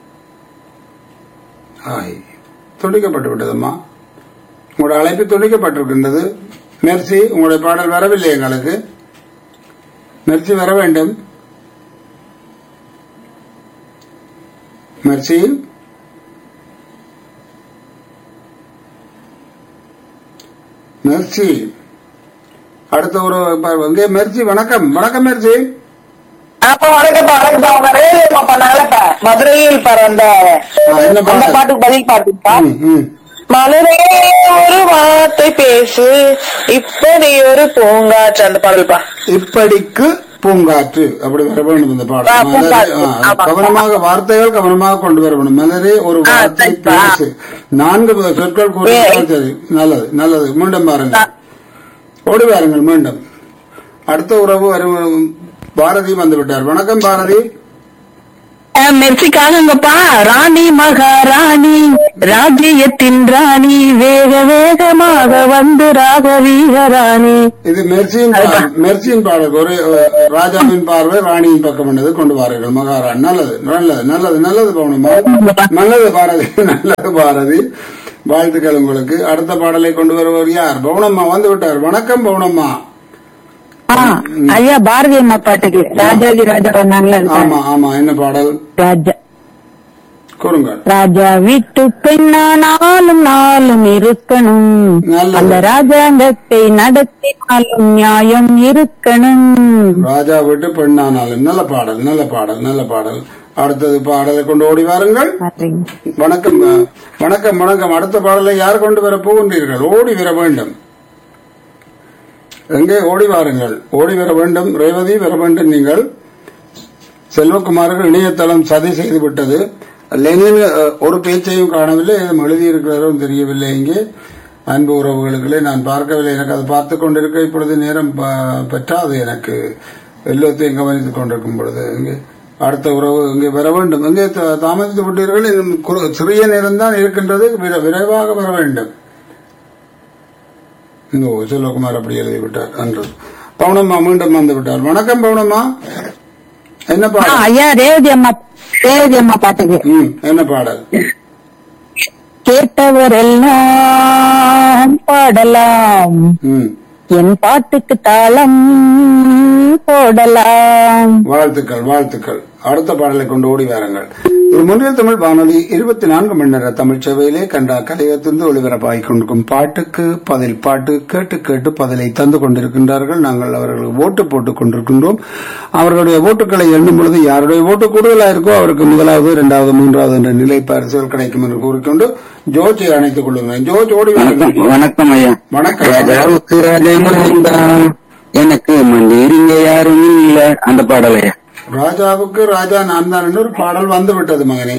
ஆய் துண்டிக்கப்பட்டு விட்டதம்மா உங்களோட அழைப்பு துண்டிக்கப்பட்டிருக்கின்றது மெர்சி உங்களுடைய பாடல் வரவில்லை எங்களுக்கு மெர்சி வர வேண்டும் மெர்சி மெர்சி அடுத்த ஒரு எங்கே மெர்சி வணக்கம் வணக்கம் மெர்சி அப்ப வணக்கம்ப்பா வணக்கம்ப்பா அவங்க ரேடியோ பண்ணாங்கல்லப்பா மதுரையில் பறந்த ஆ, என்ன அந்த பாடல்? பாட்டுக்கு பதில் பாட்டுப்பா ம், ம். மலரே ஒரு வார்த்தை பேசு இப்படி ஒரு பூங்காற்று அந்த பாடல்பா இப்படிக்கு பூங்காற்று அப்படி வர வேண்டும் இந்த ஆ, பாடல் மலரே, பூங்காற்று. ஆ, ஆமா. கவனமாக வார்த்தைகள் கவனமாக கொண்டு வர வேண்டும் மலரே ஒரு ஆ, வார்த்தை சரிப்பா. பேசு நான்கு சொற்கள் கூறினால் சரி நல்லது நல்லது மீண்டும் பாருங்கள் ஓடி வாருங்கள் மீண்டும் அடுத்த உறவு வரும் பாரதி வந்து விட்டார் வணக்கம் பாரதி மெர்சிக்காகங்கப்பா ராணி மகாராணி ராஜ்யத்தின் ராணி வேக வேகமாக வந்து ராகவீகராணி இது மெர்சியின் பா- மெர்சியின் பாடல் ஒரு அஹ், ராஜாவின் பார்வை ராணியின் பக்கம் என்னது கொண்டு வாருங்கள் மகாராணி நல்லது நல்லது நல்லது நல்லது பவுனம்மா நல்லது பாரதி நல்லது பாரதி வாழ்த்துக்கள் உங்களுக்கு அடுத்த பாடலை கொண்டு வருவர் யார் பவுனம்மா வந்து விட்டார் வணக்கம் பவுனம்மா ஆ, ஐயா பாரதி அம்மா பாட்டுக்கு ராஜாதி ராஜா வந்தாங்களா அது பாரு. ஆமா ஆமா என்ன பாடல் ராஜா கூறுங்கள் ராஜா வீட்டு பெண்ணானாலும் நாளும் இருக்கணும் நல்லது. அந்த ராஜாங்கத்தை நடத்தினாலும் நியாயம் இருக்கணும் ராஜா விட்டு பெண்ணானாலும் நல்ல பாடல் நல்ல பாடல் நல்ல பாடல் அடுத்தது பாடலை கொண்டு ஓடி வாருங்கள் வணக்கம் அஹ், வணக்கம் வணக்கம் அடுத்த பாடலை யார் கொண்டு வர போகின்றீர்கள் ஓடி வர வேண்டும் எங்கே ஓடி வாருங்கள் ஓடி வர வேண்டும் ரேவதி வர வேண்டும் நீங்கள் செல்வகுமாருக்கு இணையதளம் சதி செய்து விட்டது லெனின் அஹ், ஒரு பேச்சையும் காணவில்லை எதுவும் எழுதியிருக்கிறாரோ தெரியவில்லை இங்கே அன்பு உறவுகளுக்குள்ளே நான் பார்க்கவில்லை எனக்கு அதை பார்த்து கொண்டிருக்க இப்பொழுது நேரம் ப- பெற்றாது எனக்கு எல்லாத்தையும் கவனித்துக் கொண்டிருக்கும் பொழுது இங்கே அடுத்த உறவு இங்கே வர வேண்டும் இங்கே த- தாமதித்து விட்டீர்கள் இன்னும் குறு- சிறிய நேரம் தான் இருக்கின்றது விர- விரைவாக வர வேண்டும் இங்கோ செல்வகுமார் அப்படி எழுதிவிட்டார் அன்று பவுனம்மா மீண்டும் வந்து விட்டார் வணக்கம் பவுனம்மா என்ன ஆ, பாடல் ஐயா ரேவதி அம்மா ரேவதி அம்மா பாட்டுக்கு ம் என்ன பாடல் கேட்டவரெல்லாம் பாடலாம் ம் என் பாட்டுக்கு தாளம் போடலாம் வாழ்த்துக்கள் வாழ்த்துக்கள் அடுத்த பாடலை கொண்டு ஓடி வாருங்கள் ஒரு முன்னில் தமிழ் வானொலி இருபத்தி நான்கு மணி நேர தமிழ் சேவையிலே கண்ட கலையத்திலிருந்து ஒளிபரப்பாகிக் கொண்டிருக்கும் பாட்டுக்கு பதில் பாட்டு கேட்டு கேட்டு பதிலை தந்து கொண்டிருக்கின்றார்கள் நாங்கள் அவர்களுக்கு ஓட்டு போட்டுக் கொண்டிருக்கின்றோம் அவர்களுடைய ஓட்டுகளை எண்ணும் பொழுது யாருடைய ஓட்டு கூடுதலாக இருக்கோ அவருக்கு முதலாவது இரண்டாவது மூன்றாவது என்ற நிலை பரிசுகள் கிடைக்கும் என்று கூறிக்கொண்டு ஜோர்ஜை அணைத்துக் கொள்ளுங்கள் ஜோர்ஜ் ஓடி வாருங்கள் வணக்கம் வணக்கம் ஐயா வணக்கம். ராஜாவுக்கு ராஜமந்தான் எனக்கு மந்திரிங்க யாரும் இல்ல அந்த பாடல் ஐயா ராஜாவுக்கு ராஜா நான் தான் என்று ஒரு பாடல் வந்து விட்டது மகனே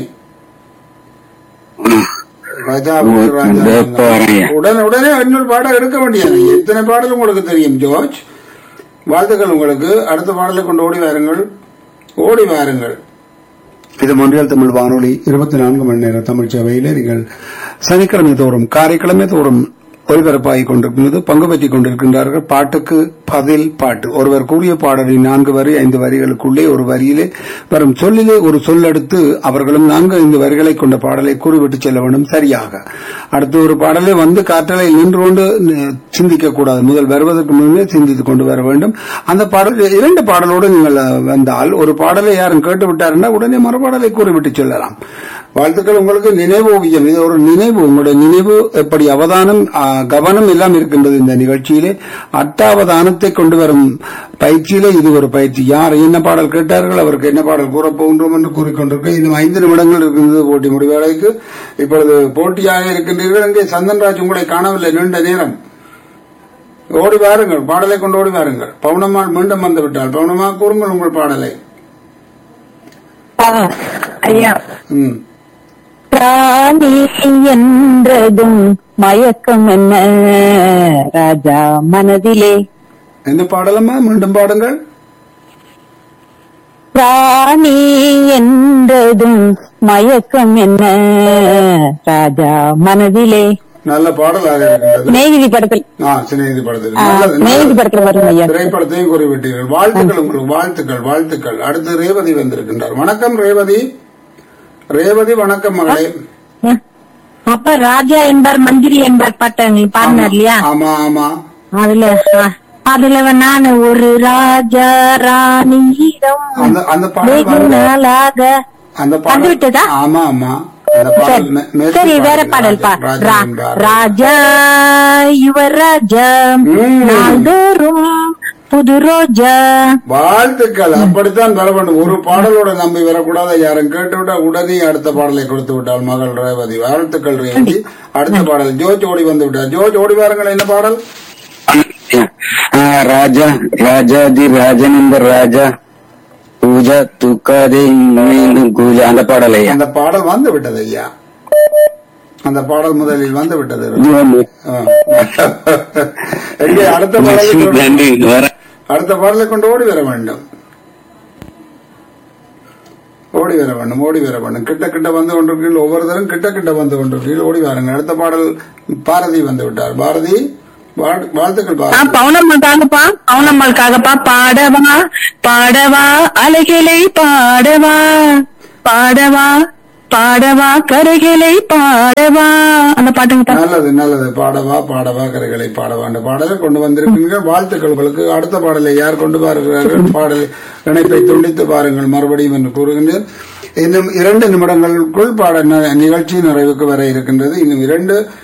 ராஜாவுக்கு ராஜா இந்த நான் தான். பாருங்க. உடனே உடனே இன்னொரு பாடம் எடுக்க வேண்டியது எத்தனை பாடல் உங்களுக்கு தெரியும் ஜோர்ஜ் வாழ்த்துக்கள் உங்களுக்கு அடுத்த பாடலை கொண்டு ஓடி வாருங்கள் ஓடி வாருங்கள் இது மொன்றியல் தமிழ் வானொலி இருபத்தி நான்கு மணி நேர தமிழ் சேவையிலே நீங்கள் சனிக்கிழமை தோறும் காரைக்கிழமை தோறும் ஒலிபரப்பாகிக் கொண்டிருக்கிறது பங்கு பெற்றுக் கொண்டிருக்கின்றார்கள் பாட்டுக்கு பதில் பாட்டு ஒருவர் கூறிய பாடலின் நான்கு வரி ஐந்து வரிகளுக்குள்ளே ஒரு வரியிலே வரும் சொல்லிலே ஒரு சொல் எடுத்து அவர்களும் நான்கு ஐந்து வரிகளை கொண்ட பாடலை கூறிவிட்டு செல்ல வேண்டும் சரியாக அடுத்து ஒரு பாடலை வந்து காற்றலை நின்று கொண்டு நி- சிந்திக்க கூடாது முதல் வருவதற்கு முன்னே சிந்தித்துக் கொண்டு வர வேண்டும் அந்த பாடல் இரண்டு பாடலோடு நீங்கள் அஹ், வந்தால் ஒரு பாடலை யாரும் கேட்டு விட்டாருன்னா உடனே மறுபாடலை கூறிவிட்டு செல்லலாம் வாழ்த்துக்கள் உங்களுக்கு நினைவு ஓவியம் இது ஒரு நினைவு உங்களுடைய நினைவு எப்படி அவதானம் ஆ, கவனம் எல்லாம் இருக்கின்றது இந்த நிகழ்ச்சியிலே அட்டாவதானத்தை கொண்டு வரும் பயிற்சியிலே இது ஒரு பயிற்சி யார் என்ன பாடல் கேட்டார்கள் அவருக்கு என்ன பாடல் கூறப் போகின்றோம் என்று கூறிக்கொண்டிருக்க இன்னும் ஐந்து நிமிடங்கள் இருக்கின்றது போட்டி முடிவேளைக்கு இப்பொழுது போட்டியாக இருக்கின்றீர்கள் இங்கே சந்தன்ராஜ் உங்களை காணவில்லை நீண்ட நேரம் ஓடி வாருங்கள் பாடலை கொண்டு ஓடி வாருங்கள் பவுனம்மா மீண்டும் வந்து விட்டால் பவுனம்மா கூறுங்கள் உங்கள் பாடலை ஆ, ஐயா ம் ராணி என்றதும் மயக்கம் என்ன ராஜா மனதிலே என்ன பாடலம்மா மீண்டும் பாடுங்கள் ராணி என்றதும் மயக்கம் என்ன ராஜா மனதிலே நல்ல பாடலாக இருக்கின்றது மேகிதி படத்தில் ஆ சிநேகிதி படத்தில் ஆ, நல்லது, மேகிதி நல்லது. படத்துல வரும் ஐயா திரைப்படத்தையும் குறிப்பிட்டீர்கள் வாழ்த்துக்கள் உங்களுக்கு வாழ்த்துக்கள் வாழ்த்துக்கள் அடுத்து ரேவதி வந்திருக்கின்றார் வணக்கம் ரேவதி ரேவதி வணக்கம் மகளே அப்ப ராஜா என்பார் மந்திரி என்பார் பாட்ட நீ பாடினார் இல்லையா ஆமா ஆமா அதுல ஆ, அதுல நான் ஒரு ராஜா ராணியிடம் அந்த அந்த பாடல் வெகு வந்து- நாளாக அந்த வந்து பாடல் விட்டதா? ஆமா ஆமா அந்த பாடல் மே- மேற்கு சரி வேற பாடல் பாடல் பா ராஜா ரா- என்பார். ராஜா யுவர் ராஜா ம். நாள்தோறும் புது ரோஜா வாழ்த்துக்கள் அப்படித்தான் வர வேண்டும் ஒரு பாடலோட நம்பி வரக்கூடாது யாரும் கேட்டுவிட்டா உடனே அடுத்த பாடலை கொடுத்து விட்டாள் மகள் ரேவதி வாழ்த்துக்கள் ரேவதி அடுத்த பாடல் ஜோஜ் ஓடி வந்து விட்டார் ஜோஜ் ஓடி வாருங்கள் என்ன பாடல் ஐயா, ஆ, ராஜா ராஜாதி ராஜனந்த ராஜா பூஜா தூக்காதே மீண்டும் பூஜா அந்த பாடல் ஐயா அந்த பாடல் வந்து விட்டது ஐயா அந்த பாடல் முதலில் வந்து விட்டது ஆ. எங்கே அடுத்த பாடலை கொண்டு- நன்றி வர அடுத்த பாடலை கொண்டு ஓடி வர வேண்டும் ஓடி வர வேண்டும் ஓடி வர வேண்டும் கிட்ட கிட்ட வந்து கொண்டிருக்கீர்கள் ஒவ்வொருத்தரும் கிட்ட கிட்ட வந்து கொண்டிருக்கீர்கள் ஓடி வாருங்கள் அடுத்த பாடல் பாரதி வந்து விட்டார் பாரதி வாழ்- வாழ்த்துக்கள் ஆ, பாரதி பவுனம்மாக்காகப்பா பவுனம்மாளுக்காகப்பா பாடவா பாடவா அலைகளை பாடவா பாடவா பாடவா கரைகளை பாடவா அந்த பாட்டுங்கப்பா நல்லது நல்லது பாடவா பாடவா கரைகளை பாடவா என்ற பாடலை கொண்டு வந்திருக்கீங்க வாழ்த்துக்கள் உங்களுக்கு அடுத்த பாடலை யார் கொண்டு வருகிறார்கள் பாடல் இணைப்பை துண்டித்து பாருங்கள் மறுபடியும் என்று கூறுகின்றேன் இன்னும் இரண்டு நிமிடங்களுக்குள் பாட ந- நிகழ்ச்சி நிறைவுக்கு வர இருக்கின்றது இன்னும் இரண்டு